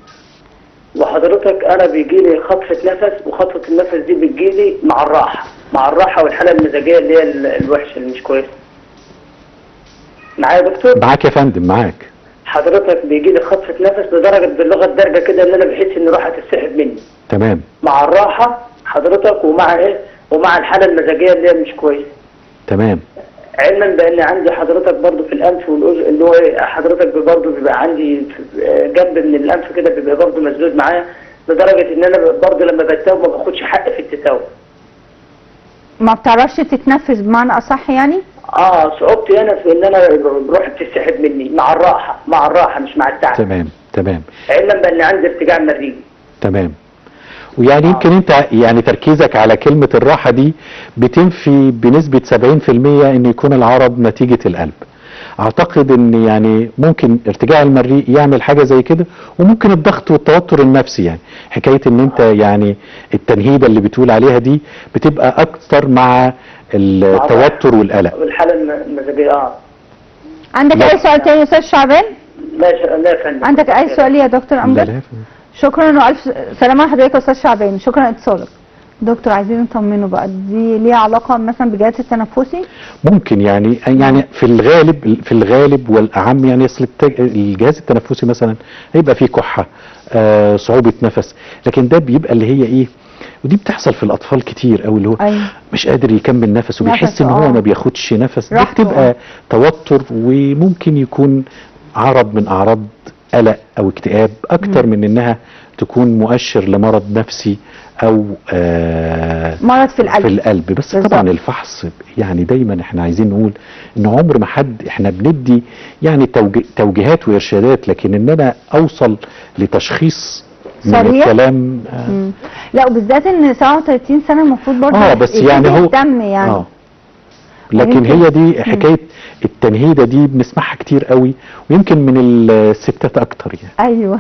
وحضرتك انا بيجي لي خطفه نفس وخطفه النفس دي بتجي لي مع الراحه مع الراحه والحاله المزاجيه اللي هي ال- الوحشه اللي مش كويسه معايا يا دكتور معاك يا فندم معاك حضرتك بيجي لي خطفه نفس لدرجه باللغه الدارجه كده ان انا بحس ان روحي هتتسحب مني تمام مع الراحه حضرتك ومع ايه ومع الحاله المزاجيه اللي هي مش كويسه تمام علما بان عندي حضرتك برضو في الانف والاذن اللي هو إيه، حضرتك برضو بيبقى عندي في- آه، جنب من الانف كده بيبقى برضو مسدود معايا لدرجه ان انا برضو لما بتاوب ما باخدش حق في التتاوب ما بتعرفش تتنفس بمعنى اصح يعني اه صعوبتي انا في ان انا روحي بتتسحب مني مع الراحه مع الراحه مش مع التعب تمام تمام علما بان عندي ارتجاع مريء تمام ويعني يمكن انت يعني تركيزك على كلمة الراحة دي بتنفي بنسبة 70% ان يكون العرض نتيجة القلب اعتقد ان يعني ممكن ارتجاع المريء يعمل حاجة زي كده وممكن الضغط والتوتر النفسي يعني حكاية ان انت يعني التنهيدة اللي بتقول عليها دي بتبقى اكتر مع التوتر والقلق والحاله الم- المزاجيه اه عندك لا. اي سؤال تاني يا استاذ شعبان ماشي لا يا فندم عندك اي سؤال يا دكتور لا امجد لا شكرا والف سلامة لحضرتك يا استاذ شعبان شكرا اتصالك دكتور عايزين نطمنه بقى دي ليها علاقه مثلا بالجهاز التنفسي ممكن يعني يعني في الغالب في الغالب والاعم يعني اصل الت- الجهاز التنفسي مثلا هيبقى فيه كحه آه صعوبه نفس لكن ده بيبقى اللي هي ايه ودي بتحصل في الاطفال كتير قوي اللي هو أيوة. مش قادر يكمل نفسه بيحس نفسه، ان هو آه. ما بياخدش نفس دي راحته، بتبقى آه. توتر وممكن يكون عرض من اعراض قلق او اكتئاب اكتر من انها تكون مؤشر لمرض نفسي او آه مرض في القلب في القلب بس بالظبط. طبعا الفحص يعني دايما احنا عايزين نقول ان عمر ما حد احنا بندي يعني توجه توجيهات وارشادات لكن ان انا اوصل لتشخيص من صريح؟ الكلام آه, مم. لا وبالذات ان 37 سنه المفروض برضه اه بس يعني هو يهتم يعني آه لكن يمكن- هي دي حكايه التنهيده دي بنسمعها كتير قوي ويمكن من الستات اكتر يعني ايوه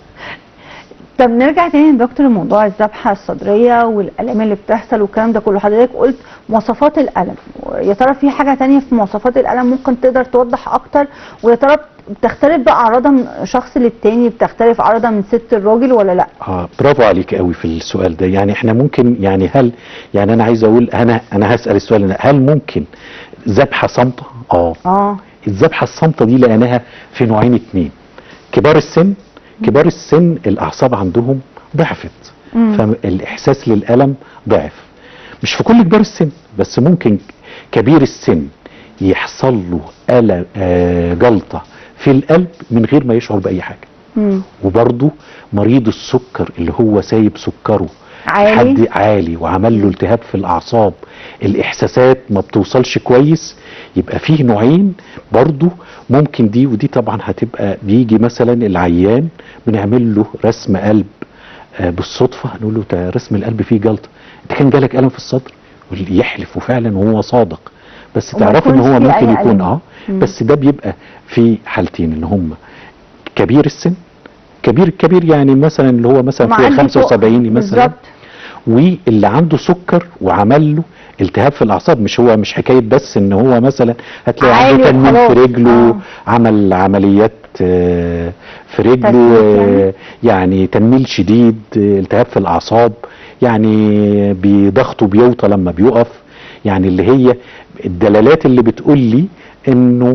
طب نرجع تاني يا دكتور لموضوع الذبحه الصدريه والالام اللي بتحصل والكلام ده كله حضرتك قلت مواصفات الالم يا ترى في حاجه تانية في مواصفات الالم ممكن تقدر توضح اكتر ويا ترى بتختلف بقى اعراضها من شخص للتاني بتختلف اعراضها من ست الراجل ولا لا اه برافو عليك قوي في السؤال ده يعني احنا ممكن يعني هل يعني انا عايز اقول انا انا هسال السؤال ده هل ممكن ذبحه صامته اه اه الذبحه الصامته دي لقيناها في نوعين اتنين كبار السن كبار السن الاعصاب عندهم ضعفت مم. فالاحساس للالم ضعف مش في كل كبار السن بس ممكن كبير السن يحصل له ألم آه جلطه في القلب من غير ما يشعر باي حاجه مم. وبرضه مريض السكر اللي هو سايب سكره عالي. حد عالي وعمل له التهاب في الاعصاب الاحساسات ما بتوصلش كويس يبقى فيه نوعين برضه ممكن دي ودي طبعا هتبقى بيجي مثلا العيان بنعمل له رسم قلب آه، بالصدفه نقول له ده رسم القلب فيه جلطه انت كان جالك الم في الصدر واللي يحلف وفعلا وهو صادق بس وما تعرفوا ان يكونش هو فيه ممكن أي يكون ألم. اه مم. بس ده بيبقى في حالتين اللي هم كبير السن كبير كبير يعني مثلا اللي هو مثلا في ومعدي فوق. 75 مثلا بالظبط واللي عنده سكر وعمل له التهاب في الاعصاب مش هو مش حكايه بس ان هو مثلا هتلاقي عالي عنده تنميل وخلاص. في رجله آه. عمل عمليات آه، في رجله تثبيت يعني. آه، يعني تنميل شديد آه، التهاب في الاعصاب يعني بضغطه بيوطى لما بيقف يعني اللي هي الدلالات اللي بتقول لي انه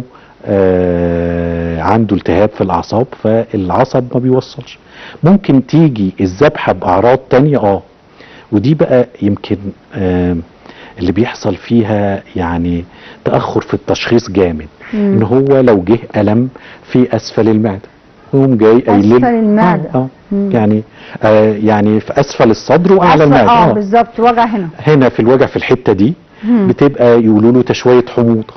آه عنده التهاب في الاعصاب فالعصب ما بيوصلش ممكن تيجي الذبحه باعراض تانية اه ودي بقى يمكن آه اللي بيحصل فيها يعني تاخر في التشخيص جامد ان هو لو جه الم في اسفل المعده يقوم جاي قايل أسفل المعدة. آه آه يعني آه يعني في اسفل الصدر واعلى أسفل- المعده اه بالظبط وجع هنا هنا في الوجع في الحته دي بتبقى يقولوا له تشويه حموضه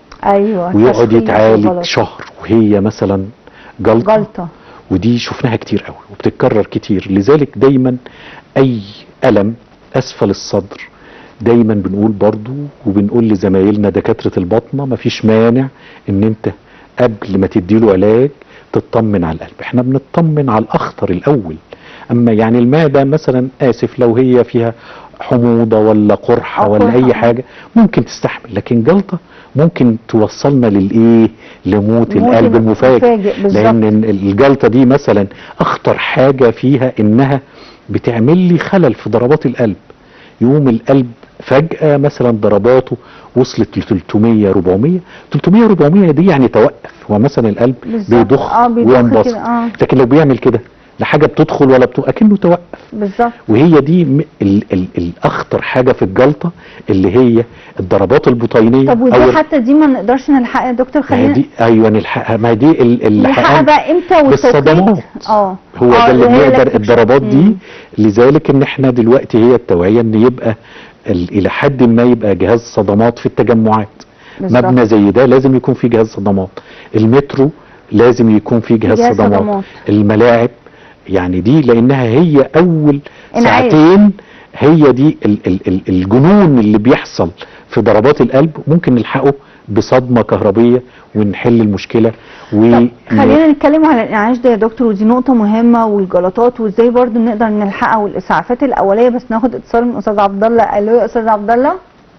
ايوه ويقعد تشخيص يتعالج غلط. شهر وهي مثلا جلطه جلطه ودي شفناها كتير قوي وبتتكرر كتير لذلك دايما اي الم اسفل الصدر دايما بنقول برضو وبنقول لزمايلنا دكاتره الباطنه مفيش مانع ان انت قبل ما تديله علاج تطمن على القلب احنا بنطمن على الاخطر الاول اما يعني المعده مثلا اسف لو هي فيها حموضه ولا قرحه أو ولا قرحة، اي آه. حاجه ممكن تستحمل لكن جلطه ممكن توصلنا للايه لموت موت القلب المفاجئ المفاجئ، بالظبط. لان الجلطه دي مثلا اخطر حاجه فيها انها بتعمل لي خلل في ضربات القلب يقوم القلب فجأة مثلا ضرباته وصلت ل 300 400 300 400 دي يعني توقف هو مثلا القلب بالظبط. بيضخ آه، بيضخ وينبسط كده، آه. لكن لو بيعمل كده لا حاجه بتدخل ولا بتو... اكنه توقف بالظبط وهي دي م... ال... ال... الاخطر حاجه في الجلطه اللي هي الضربات البطينيه طب أو ودي ال- حتى دي ما نقدرش نلحقها يا دكتور ما هي خلينا دي ايوه نلحقها ما هي دي ال... نلحقها الحقان بقى امتى والتوقيت بالصدمات اه هو آه، ده اللي هي بنقدر اللي الضربات مم. دي لذلك ان احنا دلوقتي هي التوعيه ان يبقى ال... الى حد ما يبقى جهاز صدمات في التجمعات بالظبط. مبنى زي ده لازم يكون فيه جهاز صدمات المترو لازم يكون فيه جهاز, جهاز صدمات. صدمات. الملاعب يعني دي لانها هي اول انعاش. ساعتين هي دي ال ال ال الجنون اللي بيحصل في ضربات القلب ممكن نلحقه بصدمه كهربيه ونحل المشكله و طب خلينا نتكلم على الانعاش ده يا دكتور ودي نقطة مهمة والجلطات وازاي برضو نقدر نلحقها والاسعافات الاولية بس ناخد اتصال من استاذ عبد الله الو يا استاذ عبد الله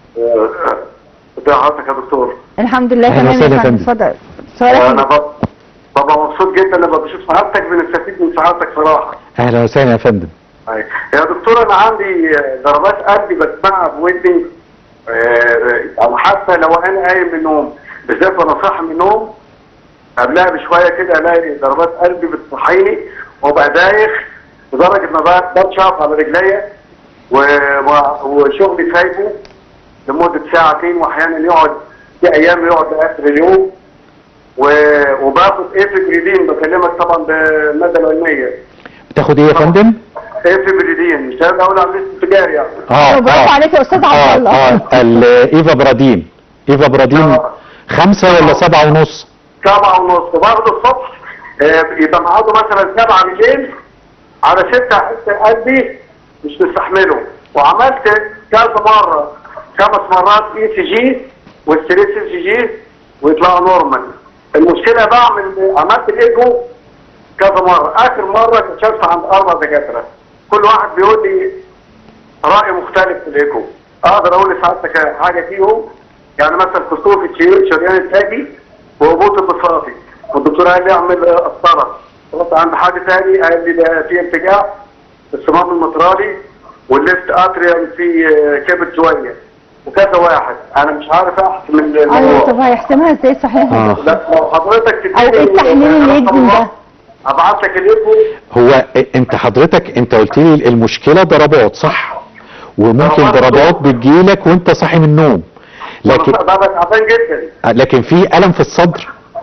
ازي حضرتك يا دكتور الحمد لله أهلا تمام وسهلا يا يا فندم فندم. اتفضل سؤالك انا إيه؟ بب- ببقى مبسوط جدا لما بشوف سعادتك بنستفيد من سعادتك صراحه اهلا وسهلا يا فندم أي. يا دكتور انا عندي ضربات قلبي بسمعها بودني آه، او حتى لو انا قايم من النوم بالذات وانا صاحي من النوم قبلها بشويه كده الاقي ضربات قلبي بتصحيني وابقى دايخ لدرجه ان بقى بتشعط على رجليا و- و- وشغلي سايبه لمده ساعتين واحيانا يقعد في ايام يقعد لاخر اليوم و- وباخد افيبريدين بكلمك طبعا بالماده العلميه بتاخد ايه يا فندم؟ افيبريدين مش انا اقول على الاسم التجاري يعني اه برافو عليك يا استاذ عبد الله اه الايفا برادين ايفا برادين آه. خمسة ولا سبعة ونص سبعة ونص وباخده الصبح آه، يبقى ميعاده مثلا سبعة بالليل على ستة احس قلبي مش مستحمله وعملت كذا مرة خمس مرات اي سي جي والستريس اي سي جي ويطلعوا نورمال المشكلة بعمل عملت الايجو كذا مرة اخر مرة اكتشفت عند اربع دكاترة كل واحد بيقول لي رأي مختلف في الايجو اقدر اقول لسعادتك حاجة فيهم يعني مثلا كسوف الشيء شريان التاجي وهبوط البساطي والدكتور قال لي اعمل قسطره رحت عند حد تاني قال لي ده في ارتجاع في الصمام المطرالي والليفت اتريوم في كبد شويه وكذا واحد انا مش عارف احسم من ايوه الموضوع طب هيحسمها ازاي صحيح اه لا لو حضرتك تديني او ايه التحليل اللي يجزم ده ابعت لك الايكو هو انت حضرتك انت قلت لي المشكلة ضربات صح؟ وممكن ضربات ضربات نوم. بتجيلك وانت صاحي من النوم لكن ببقى تعبان جدا لكن في ألم في الصدر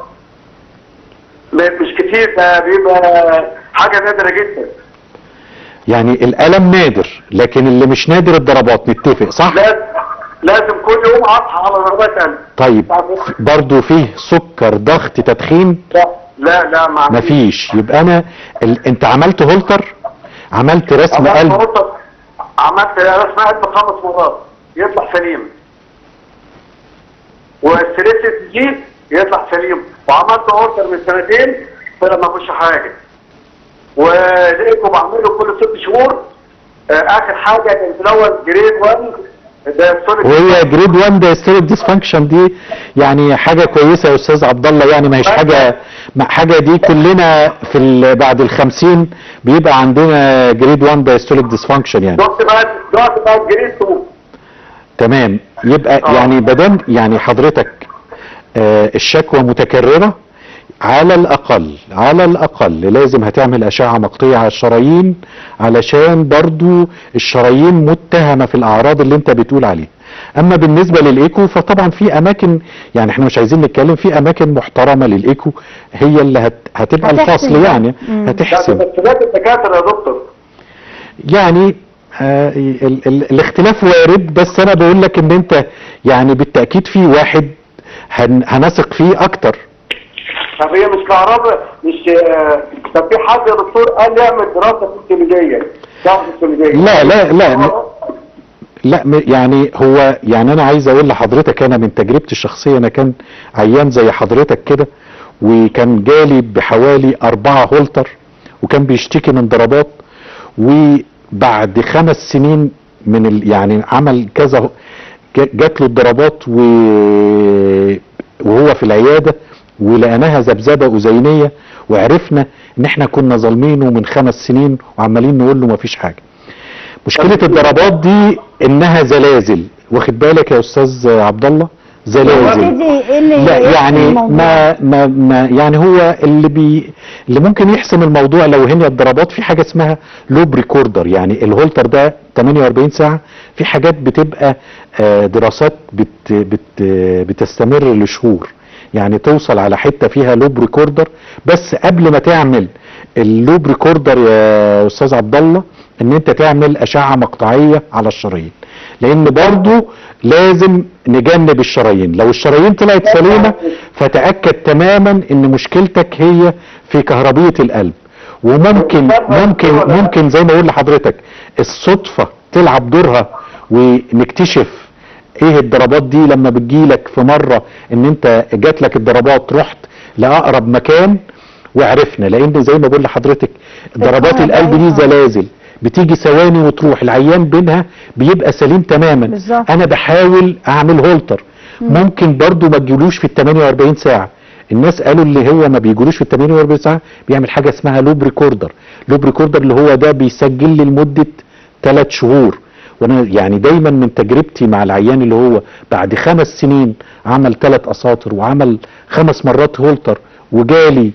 م- مش كتير ده بيبقى حاجه نادره جدا يعني الألم نادر لكن اللي مش نادر الضربات نتفق صح؟ لازم لازم كل يوم اصحى على ضربات قلب طيب برضو فيه سكر ضغط تدخين لا لا لا ما عنديش. مفيش يبقى انا ال... انت عملت هولتر عملت رسم عملت قلب مرة- عملت رسم قلب خمس مرات يطلع سليم والستريس جي يطلع سليم وعملت اوردر من سنتين طلع ما فيهوش حاجه ولقيته بعمله كل ست شهور آه، اخر حاجه كان في الاول جريد 1 ده سوليد وهي جريد 1 ده ستيريك ديسفانكشن دي يعني حاجه كويسه يا استاذ عبد الله يعني ما هيش حاجه ما حاجه دي كلنا في ال- بعد الخمسين بيبقى عندنا جريد 1 دايستوليك ديسفانكشن يعني دلوقتي بقت دلوقتي بقت جريد 2 تمام يبقى آه. يعني بدل يعني حضرتك آه الشكوى متكررة على الأقل على الأقل لازم هتعمل أشعة مقطعية على الشرايين علشان برضو الشرايين متهمة في الأعراض اللي أنت بتقول عليها أما بالنسبة للإيكو فطبعا في أماكن يعني إحنا مش عايزين نتكلم في أماكن محترمة للإيكو هي اللي هت هتبقى هتحسم الفصل ده. يعني مم. لا هتحسم ده تسجيلات الدكاتره يا دكتور يعني آه ال ال الاختلاف وارد بس انا بقول لك ان انت يعني بالتاكيد في واحد هن هنثق فيه اكتر طب هي مش كهرباء مش آه، طب في حد يا دكتور قال يعمل دراسه فسيولوجيه دراسه فسيولوجيه لا لا لا م- لا م- يعني هو يعني انا عايز اقول لحضرتك انا من تجربتي الشخصيه انا كان عيان زي حضرتك كده وكان جالي بحوالي أربعة هولتر وكان بيشتكي من ضربات وبعد خمس سنين من ال يعني عمل كذا ه- جا- جات له الضربات و... وهو في العياده ولقيناها ذبذبه اذينيه وعرفنا ان احنا كنا ظالمينه من خمس سنين وعمالين نقول له مفيش حاجه مشكله الضربات دي انها زلازل واخد بالك يا استاذ عبد الله زلازل ابتدي ايه اللي لا يحسم يعني الموضوع؟ ما, ما, ما يعني هو اللي بي اللي ممكن يحسم الموضوع لو هي الضربات في حاجه اسمها لوب ريكوردر يعني الهولتر ده 48 ساعه في حاجات بتبقى آه، دراسات بت بت بتستمر لشهور يعني توصل على حته فيها لوب ريكوردر بس قبل ما تعمل اللوب ريكوردر يا استاذ عبد الله ان انت تعمل اشعه مقطعيه على الشرايين لان برضو لازم نجنب الشرايين لو الشرايين طلعت سليمه فتاكد تماما ان مشكلتك هي في كهربيه القلب وممكن ممكن ممكن زي ما اقول لحضرتك الصدفه تلعب دورها ونكتشف ايه الضربات دي لما بتجيلك في مره ان انت جات لك الضربات رحت لاقرب مكان وعرفنا لان زي ما بقول لحضرتك ضربات القلب دي زلازل بتيجي ثواني وتروح العيان بينها بيبقى سليم تماما بالظبط. انا بحاول اعمل هولتر ممكن برضو ما تجيلوش في ال 48 ساعه الناس قالوا اللي هو ما بيجولوش في ال 48 ساعه بيعمل حاجه اسمها لوب ريكوردر لوب ريكوردر اللي هو ده بيسجل لي لمده ثلاث شهور وانا يعني دايما من تجربتي مع العيان اللي هو بعد خمس سنين عمل ثلاث اساطر وعمل خمس مرات هولتر وجالي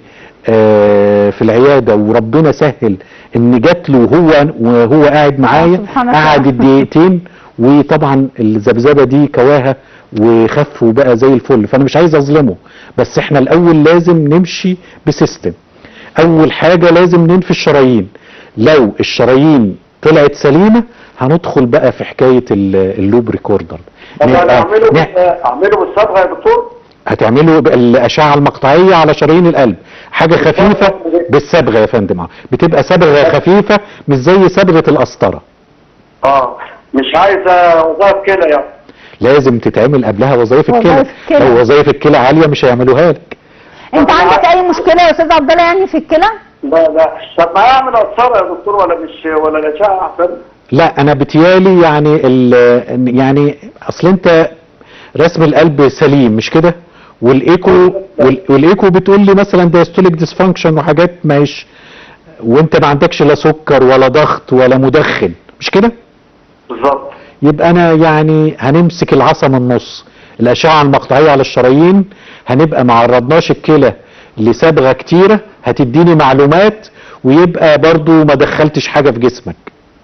آه في العياده وربنا سهل ان جات له وهو وهو قاعد معايا سبحان الله. قعد الدقيقتين وطبعا الذبذبه دي كواها وخف وبقى زي الفل فانا مش عايز اظلمه بس احنا الاول لازم نمشي بسيستم اول حاجه لازم ننفي الشرايين لو الشرايين طلعت سليمه هندخل بقى في حكايه ال- اللوب ريكوردر طب انا نبقى- اعمله نح- بال- اعمله بالصبغه يا دكتور هتعملوا بقى الاشعه المقطعيه على شرايين القلب حاجه خفيفه بالصبغه يا فندم آه. بتبقى صبغه خفيفه مش زي صبغه القسطره اه مش عايزه وظائف كده يعني لازم تتعمل قبلها وظائف الكلى وظائف الكلى. لو وظائف الكلى عاليه مش هيعملوها لك انت عندك اي مشكله يا استاذ عبد الله يعني في الكلى؟ لا لا طب ما اعمل قسطره يا دكتور ولا مش ولا الاشعه احسن لا انا بتيالي يعني ال يعني اصل انت رسم القلب سليم مش كده والايكو وال- والايكو بتقول لي مثلا دايستوليك ديسفانكشن وحاجات ماهيش وانت ما عندكش لا سكر ولا ضغط ولا مدخن مش كده بالظبط يبقى انا يعني هنمسك العصا من النص الاشعه المقطعيه على الشرايين هنبقى ما عرضناش الكلى لصبغه كتيره هتديني معلومات ويبقى برضو ما دخلتش حاجه في جسمك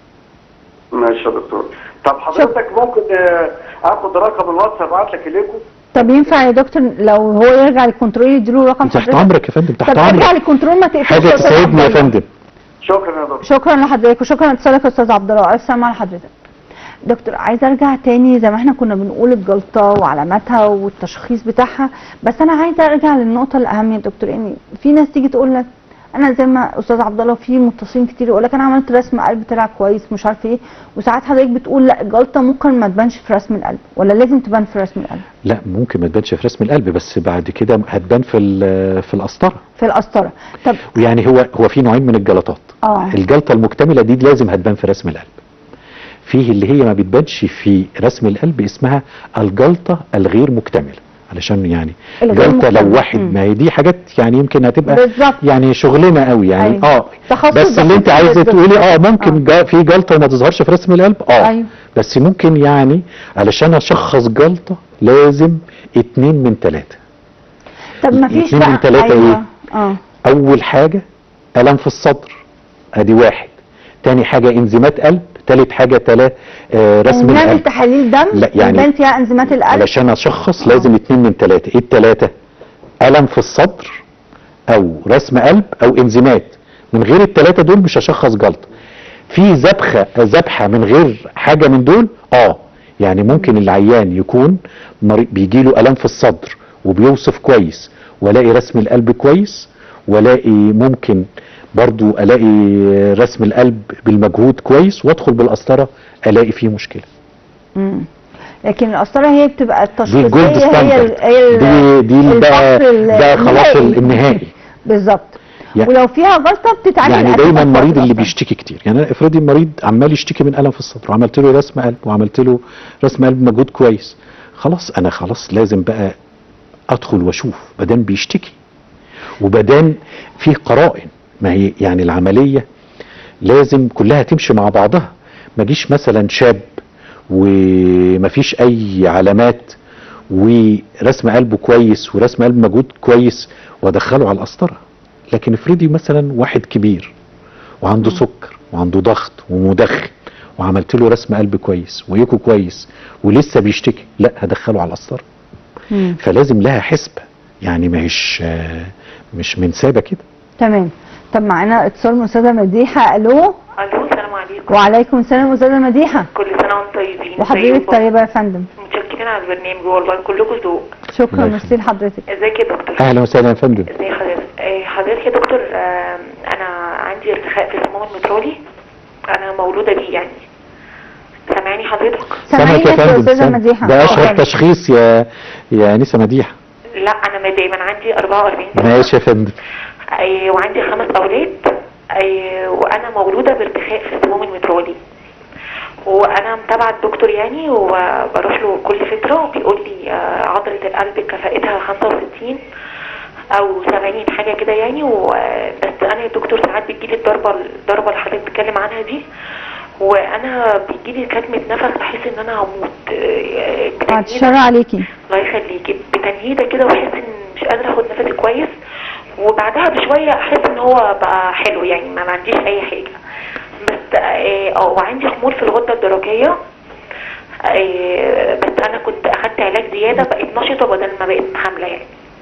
ماشي يا دكتور طب حضرتك ممكن آه، اخد رقم الواتس ابعت لك اليكم طب ينفع يا دكتور لو هو يرجع للكنترول يديله رقم تحت حضرتك؟ امرك يا فندم تحت طب ارجع امرك للكنترول ما تقفلش حاجه يا أستاذ تسعدني يا عبد الله. فندم شكرا يا دكتور شكرا لحضرتك وشكرا لاتصالك يا استاذ عبد الله الف سلامه على حضرتك دكتور عايزه ارجع تاني زي ما احنا كنا بنقول الجلطه وعلاماتها والتشخيص بتاعها بس انا عايزه ارجع للنقطه الاهم يا دكتور ان في ناس تيجي تقول لك انا زي ما استاذ عبد الله في متصلين كتير يقول لك انا عملت رسم قلب طلع كويس مش عارف ايه وساعات حضرتك بتقول لا الجلطه ممكن ما تبانش في رسم القلب ولا لازم تبان في رسم القلب لا ممكن ما تبانش في رسم القلب بس بعد كده هتبان في ال- في القسطره في القسطره طب ويعني هو هو في نوعين من الجلطات اه الجلطه المكتمله دي لازم هتبان في رسم القلب فيه اللي هي ما بتبانش في رسم القلب اسمها الجلطه الغير مكتمله علشان يعني الغير جلطه لو مهتم. واحد مم. ما هي دي حاجات يعني يمكن هتبقى بالظبط. يعني شغلنا قوي يعني أيوة. اه تخصص بس اللي انت دكتور عايزه بالظبط. تقولي اه ممكن جا في جلطه وما تظهرش في رسم القلب اه أيوة. بس ممكن يعني علشان اشخص جلطه لازم اتنين من تلاته طب ما فيش اتنين من بقى تلاتة أيوة. إيه؟ اه اول حاجه الم في الصدر ادي واحد تاني حاجه انزيمات قلب تالت حاجه تلا آه رسم نعمل القلب تحاليل دم لا، يعني- يبان فيها انزيمات القلب علشان اشخص لازم اتنين من تلاته ايه التلاته الم في الصدر او رسم قلب او انزيمات من غير التلاته دول مش هشخص جلطه في ذبحه ذبحه من غير حاجه من دول اه يعني ممكن العيان يكون مريض بيجي له الم في الصدر وبيوصف كويس والاقي رسم القلب كويس والاقي ممكن برضو الاقي رسم القلب بالمجهود كويس وادخل بالقسطره الاقي فيه مشكله مم. لكن القسطره هي بتبقى دي التشخيصيه الجولد هي ستاندرد ال- هي ال- دي دي بقى الفصل ال- ده خلاص النهائي. النهائي بالظبط يعني- ولو فيها جلطه بتتعالج يعني أساساً دايما في المريض وقت اللي القسطرة. بيشتكي كتير يعني أنا افرضي المريض عمال يشتكي من الم في الصدر وعملت له رسم قلب وعملت له رسم قلب مجهود كويس خلاص انا خلاص لازم بقى ادخل واشوف بدان بيشتكي وبدان في قرائن ما هي يعني العمليه لازم كلها تمشي مع بعضها ما جيش مثلا شاب ومفيش اي علامات ورسم قلبه كويس ورسم قلب مجهود كويس وادخله على القسطره لكن افرضي مثلا واحد كبير وعنده سكر وعنده ضغط ومدخن وعملت له رسم قلب كويس ويكو كويس ولسه بيشتكي لا هدخله على القسطره مم. فلازم لها حسبه يعني ما هيش آه، مش من سابه كده تمام طب معانا اتصال من استاذه مديحه الو الو السلام عليكم وعليكم السلام استاذه مديحه كل سنه وانتم طيبين وحضرتك ازيكم؟ طيبه يا فندم متشكرين على البرنامج والله كلكم ذوق شكرا الله ميرسي لحضرتك ازيك يا دكتور اهلا وسهلا يا فندم ازي حضرتك آه، حضرتك يا دكتور آه، انا عندي ارتخاء في الصمام المترالي انا مولوده بيه يعني سامعني حضرتك سامعينك يا استاذه سامع. مديحه ده اشهر اتفضلي. تشخيص يا يا انسه مديحه لا انا دايما عندي 44 سنه ماشي يا فندم آه، وعندي خمس اولاد آه، وانا مولوده بارتخاء في الصمام المترالي وانا متابعه الدكتور يعني وبروح له كل فتره وبيقول لي آه، عضله القلب كفاءتها 65 او 70 حاجه كده يعني و- بس انا يا دكتور ساعات بتجيلي الضربه الضربه اللي حضرتك بتتكلم عنها دي وانا بيجيلي كتمه نفس بحس ان انا هموت آه، بعد بتنهيدة- الشر عليكي الله يخليكي بتنهيده كده واحس ان مش قادره اخد نفسي كويس وبعدها بشويه احس ان هو بقى حلو يعني ما عنديش اي حاجه بس اه آه، وعندي خمول في الغده الدرقيه آه، بس انا كنت اخدت علاج زياده بقيت نشطه بدل ما بقيت حامله يعني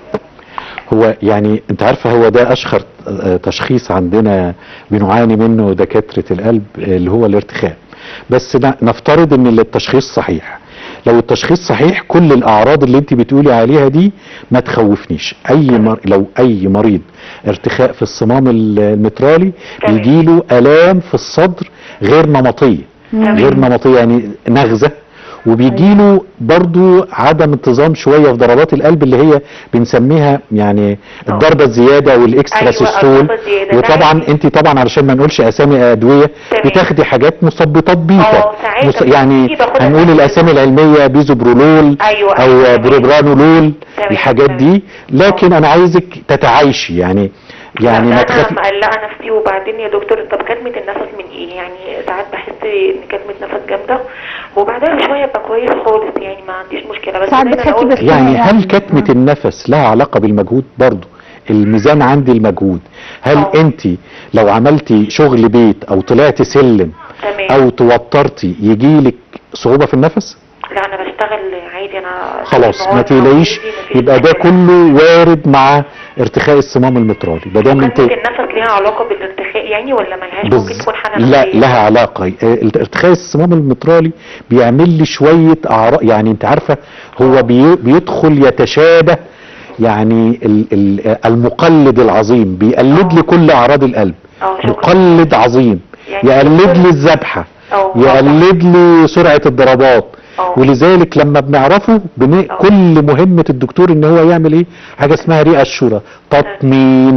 هو يعني انت عارفه هو ده اشهر آه، تشخيص عندنا بنعاني منه دكاتره القلب آه، اللي هو الارتخاء بس ن- نفترض ان التشخيص صحيح لو التشخيص صحيح كل الاعراض اللي انت بتقولي عليها دي ما تخوفنيش اي مر... لو اي مريض ارتخاء في الصمام ال- المترالي تمام. بيجيله الام في الصدر غير نمطيه غير نمطيه يعني نغزه وبيجيله برضو عدم انتظام شويه في ضربات القلب اللي هي بنسميها يعني الضربه الزياده والاكسترا أيوة، سيستول الضربة الزيادة. وطبعا ده انت طبعا علشان ما نقولش اسامي ادويه تمام. بتاخدي حاجات مثبطات بيتا اه، ساعات بس يعني دي باخدها هنقول ساعات. الاسامي العلميه بيزوبرولول أيوة، او أيوة. بروبرانولول تمام، الحاجات تمام. دي لكن انا عايزك تتعايشي يعني يعني ما انا تخافي مقلقه نفسي وبعدين يا دكتور طب كتمه النفس من ايه يعني ساعات بحس ان كتمه نفس جامده وبعدها بشويه ابقى كويس خالص يعني ما عنديش مشكله بس ساعات دايما بتحسي أقول- بس- يعني يعني- هل كتمة النفس لها علاقة بالمجهود برضو الميزان عندي المجهود هل اه. انت لو عملتي شغل بيت او طلعتي سلم تمام او توترتي يجيلك صعوبة في النفس لا انا بشتغل عادي انا خلاص ما النهار تقلقيش عادي، مفيش يبقى ده مشكلة. كله وارد مع ارتخاء الصمام المترالي ما دام انت كتمه النفس ليها علاقه بالارتخاء يعني ولا ملهاش ممكن بز... تكون حاجه لا نفسية؟ لها علاقة آه، ارتخاء الصمام المترالي بيعمل لي شوية أعراض يعني انت عارفة هو بي... بيدخل يتشابه يعني ال... ال... المقلد العظيم بيقلد لي كل أعراض القلب اه شكرا مقلد عظيم يعني يقلد دكتور- لي الذبحة اه يقلد لي سرعة الضربات اه. ولذلك لما بنعرفه بن... اه. كل مهمة الدكتور ان هو يعمل ايه حاجة اسمها رئة الشورى تطمين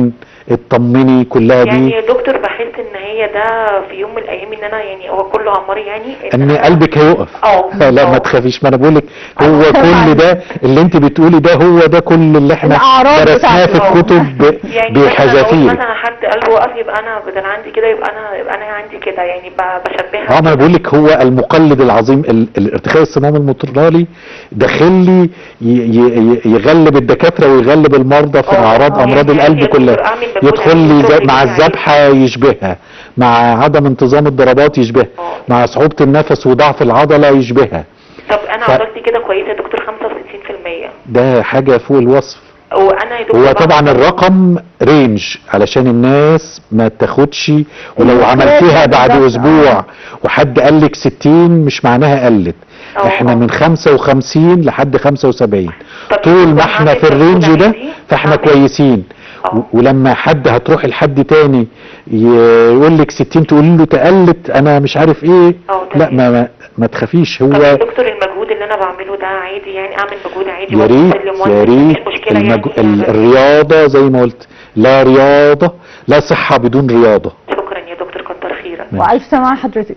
اطمني كلها يعني دي يا دكتور بحس ان هي ده في يوم من الايام ان انا يعني هو كله عمري يعني ان أنا- قلبك هيقف اه لا ما آه. تخافيش ما انا بقول لك هو أنا كل سامعة. ده اللي انت بتقولي ده هو ده كل اللي احنا الأعراض درسناه في بتاعته. الكتب يعني مثلا لو بحذافير مثلا حد قلبه وقف يبقى انا بدل عندي كده يبقى انا يبقى انا عندي كده يعني ب- بشبهها اه ما انا بقول لك هو المقلد العظيم ال- الارتخاء الصمام المطرالي داخل لي ي- ي- يغلب الدكاتره ويغلب المرضى في اه، اعراض اه، امراض يعني القلب يا دكتور كلها اعمل مجهود يدخل لي عليه، زي شغل مع عليه. الذبحه يشبهها مع عدم انتظام الضربات يشبهها اه. مع صعوبه النفس وضعف العضله يشبهها طب انا ف- عضلتي كده كويسه يا دكتور 65% ده حاجه فوق الوصف وانا يا دكتور هو بعد- طبعا الرقم رينج علشان الناس ما تاخدش ولو المقياس عملتيها بعد بالظبط، اسبوع آه. وحد قال لك 60 مش معناها قلت اه، احنا اه. من 55 لحد 75 طب طول ما دكتور احنا هعمل في الرينج مجهود ده عادي؟ فاحنا هعمل- كويسين اه. و- ولما حد هتروحي لحد تاني يقول لك 60 تقول له تقلت انا مش عارف ايه اه، لا تمام. ما ما, ما تخافيش طب يا هو دكتور المجهود اللي انا بعمله ده عادي يعني اعمل مجهود عادي يا ريت وأسلم وأنزل، يا مفيش ريت مشكله المج... يعني ال- الرياضة زي ما قلت لا رياضة لا صحة بدون رياضة شكرا يا دكتور كتر خيرك ماشي. والف سلامه على حضرتك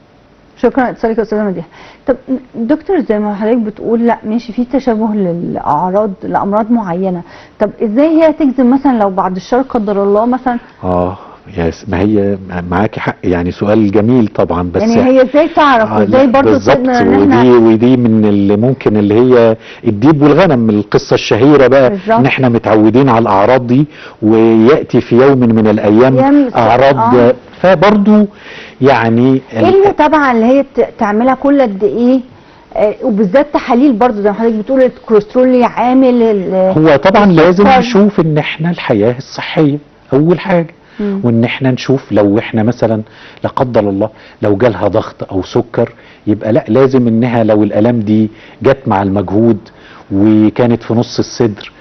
شكرا على اتصالك يا استاذه مديحه طب دكتور زي ما حضرتك بتقول لا ماشي في تشابه للاعراض لامراض معينه طب ازاي هي تجزم مثلا لو بعد الشر قدر الله مثلا اه يس ما هي معاكي حق يعني سؤال جميل طبعا بس يعني هي ازاي تعرف آه، وازاي لا، برضه بالظبط تقدر ان ودي احنا ودي من اللي ممكن اللي هي الديب والغنم القصه الشهيره بقى بالظبط. ان احنا متعودين على الاعراض دي وياتي في يوم من الايام أيام اعراض آه. فبرضو يعني ايه المتابعه اللي هي ت- تعملها كل قد ايه آه، وبالذات تحاليل برضه زي ما حضرتك بتقول الكوليسترول عامل ال- هو طبعا لازم السكر. نشوف ان احنا الحياه الصحيه اول حاجه مم. وان احنا نشوف لو احنا مثلا لا قدر الله لو جالها ضغط او سكر يبقى لا لازم انها لو الالام دي جت مع المجهود وكانت في نص الصدر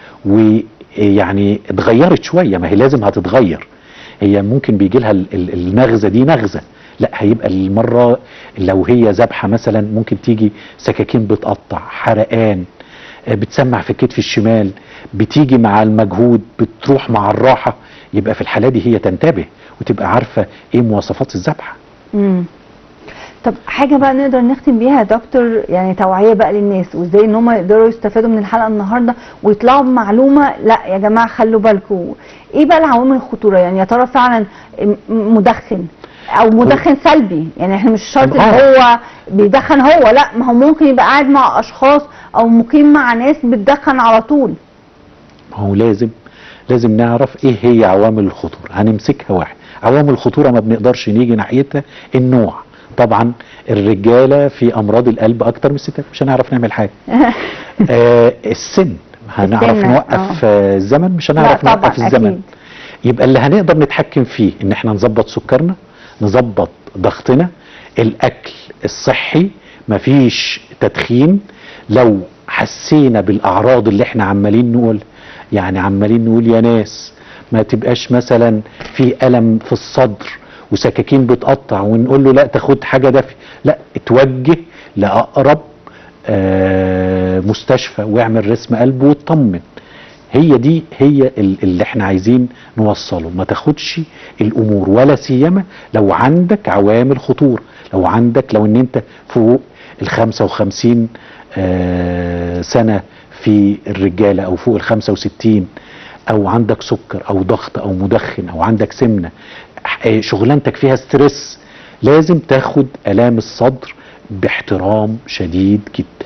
ويعني اتغيرت شويه ما هي لازم هتتغير هي ممكن بيجي لها ال- ال- النغزه دي نغزه لا هيبقى المره لو هي ذبحه مثلا ممكن تيجي سكاكين بتقطع حرقان آه، بتسمع في الكتف الشمال بتيجي مع المجهود بتروح مع الراحه يبقى في الحاله دي هي تنتبه وتبقى عارفه ايه مواصفات الذبحه مم. طب حاجه بقى نقدر نختم بيها يا دكتور يعني توعيه بقى للناس وازاي ان هم يقدروا يستفادوا من الحلقه النهارده ويطلعوا بمعلومه لا يا جماعه خلوا بالكم ايه بقى العوامل الخطوره يعني يا ترى فعلا م- مدخن او مدخن سلبي يعني احنا مش شرط ان آه. هو بيدخن هو لا ما هو ممكن يبقى قاعد مع اشخاص او مقيم مع ناس بتدخن على طول ما هو لازم لازم نعرف ايه هي عوامل الخطوره هنمسكها واحد عوامل الخطوره ما بنقدرش نيجي ناحيتها النوع طبعا الرجاله في امراض القلب اكتر من الستات مش هنعرف نعمل حاجه آه السن هنعرف السن، نوقف آه. الزمن مش هنعرف لا، نوقف طبعاً، الزمن أكيد. يبقى اللي هنقدر نتحكم فيه ان احنا نظبط سكرنا نظبط ضغطنا الاكل الصحي مفيش تدخين لو حسينا بالاعراض اللي احنا عمالين نقول يعني عمالين نقول يا ناس ما تبقاش مثلا في الم في الصدر وسكاكين بتقطع ونقول له لا تاخد حاجه دافيه لا اتوجه لاقرب آه، مستشفى واعمل رسم قلب واطمن هي دي هي ال- اللي احنا عايزين نوصله ما تاخدش الامور ولا سيما لو عندك عوامل خطوره لو عندك لو ان انت فوق ال 55 آه، سنه في الرجاله او فوق ال 65 او عندك سكر او ضغط او مدخن او عندك سمنه آه، شغلانتك فيها ستريس لازم تاخد الام الصدر باحترام شديد جدا